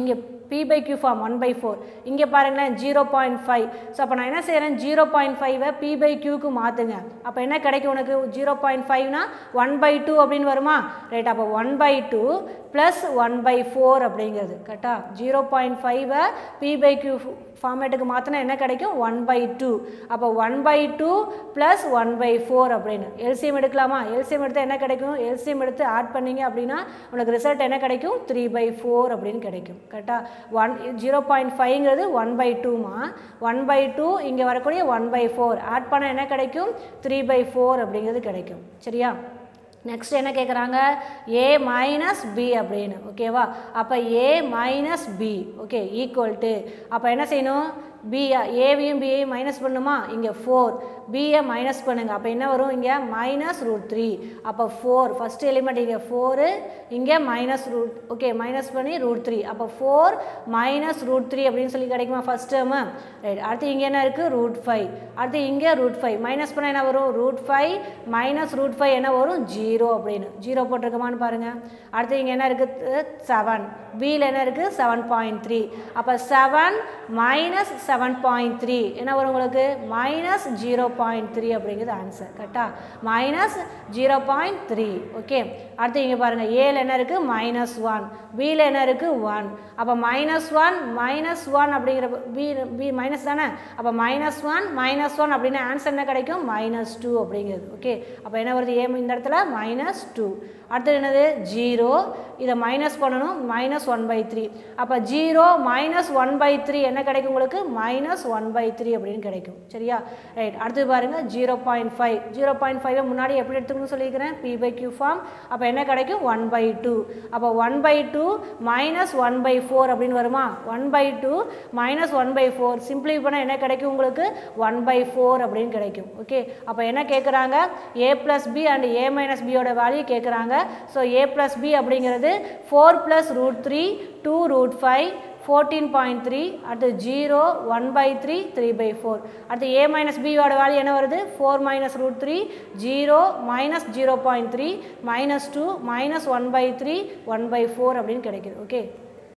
p by q form one by four இங்கே பாருங்களேன் ஜீரோ பாயிண்ட் ஃபைவ் ஸோ அப்போ நான் என்ன செய்கிறேன் ஜீரோ பாயிண்ட் ஃபைவை பி பை கியூக்கு மாற்றுங்க அப்போ என்ன கிடைக்கும் உனக்கு ஜீரோ பாயிண்ட் ஃபைவ்னா ஒன் பை டூ அப்படின்னு வருமா ரைட் அப்போ one by two plus one by four அப்படிங்கிறது கரெக்டா ஜீரோ பாயிண்ட் ஃபைவை பி பை கியூ ஃபார்மேட்டுக்கு மாற்றினா என்ன கிடைக்கும் ஒன் பை டூ அப்போ one by two plus one by four அப்படின்னு எல்சிஎம் எடுக்கலாமா எல்சிஎம் எடுத்தால் என்ன கிடைக்கும் எல்சிஎம் எடுத்து ஆட் பண்ணீங்க அப்படின்னா உனக்கு ரிசல்ட் என்ன கிடைக்கும் த்ரீ பை ஃபோர் அப்படின்னு கிடைக்கும் கரெக்டாக ஒன் ஜீரோ பாயிண்ட் ஃபைவ்ங்கிறது ஒன் பை டூமா ஒன் பை டூ இங்கே வரக்கூடிய ஒன் பை ஃபோர் ஆட் பண்ண என்ன கிடைக்கும் த்ரீ பை ஃபோர் அப்படிங்கிறது கிடைக்கும் சரியா நெக்ஸ்ட் என்ன கேட்குறாங்க ஏ மைனஸ் பி அப்படின்னு ஓகேவா அப்போ A minus B okay equal to அப்போ என்ன செய்யணும் பி ஏவையும் பியையும் மைனஸ் பண்ணுமா இங்கே ஃபோர் பியை மைனஸ் பண்ணுங்க அப்போ என்ன வரும் இங்கே மைனஸ் ரூட் த்ரீ அப்போ ஃபோர் ஃபஸ்ட் எலிமெண்ட் இங்கே ஃபோரு இங்கே மைனஸ் ரூட் ஓகே மைனஸ் பண்ணி ரூட் த்ரீ அப்போ ஃபோர் மைனஸ் ரூட் த்ரீ அப்படின்னு சொல்லி கிடைக்குமா ஃபஸ்ட் டேர்மு ரைட் அடுத்து இங்கே என்ன இருக்குது ரூட் ஃபைவ் அடுத்து இங்கே ரூட் ஃபைவ் மைனஸ் பண்ணால் என்ன வரும் root five minus root five என்ன வரும் ஜீரோ அப்படின்னு ஜீரோ போட்டிருக்கோமான்னு பாருங்கள் அடுத்து இங்கே என்ன இருக்குது செவன் பியில் என்ன இருக்குது செவன் பாயிண்ட் த்ரீ அப்போ seven minus seven point three என்ன வரும் உங்களுக்கு மைனஸ் ஜீரோ பாயிண்ட் த்ரீ அப்படிங்கிறது ஆன்சர் கரெக்டா minus zero point three okay அடுத்து இங்கே பாருங்கள் ஏல என்ன இருக்குது மைனஸ் ஒன் பியில் என்ன இருக்குது ஒன் அப்போ மைனஸ் ஒன் மைனஸ் ஒன் அப்படிங்கிற பி பி மைனஸ் தானே அப்போ மைனஸ் ஒன் மைனஸ் ஒன் அப்படின்னு ஆன்சர் என்ன கிடைக்கும் மைனஸ் டூ அப்படிங்கிறது ஓகே அப்போ என்ன வருது ஏ இந்த இடத்துல மைனஸ் டூ அடுத்தது என்னது ஜீரோ இதை மைனஸ் பண்ணணும் மைனஸ் ஒன் பை த்ரீ அப்போ zero minus one by three என்ன கிடைக்கும் உங்களுக்கு மைனஸ் ஒன் பை த்ரீ அப்படின்னு கிடைக்கும் சரியா ரைட் அடுத்து பாருங்கள் zero point five zero point ஃபைவை முன்னாடி எப்படி எடுத்துக்கணும்னு சொல்லியிருக்கிறேன் பி பை கியூ ஃபார்ம் அப்போ என்ன கிடைக்கும் ஒன் பை டூ அப்போ one by two minus one by four அப்படின்னு வருமா one by two minus one by four simply பண்ணால் என்ன கிடைக்கும் உங்களுக்கு ஒன் பை ஃபோர் அப்படின்னு கிடைக்கும் ஓகே அப்போ என்ன கேட்குறாங்க A plus B and A minus பியோட வேல்யூ கேட்குறாங்க ஸோ ஏ ப்ளஸ் பி அப்படிங்கிறது four plus root three two root five fourteen point three அடுத்து zero one by three three by four அடுத்து ஏ மைனஸ் பியோட value என்ன வருது four minus root three zero minus zero point three minus two minus one by three one by four அப்படின்னு கிடைக்குது okay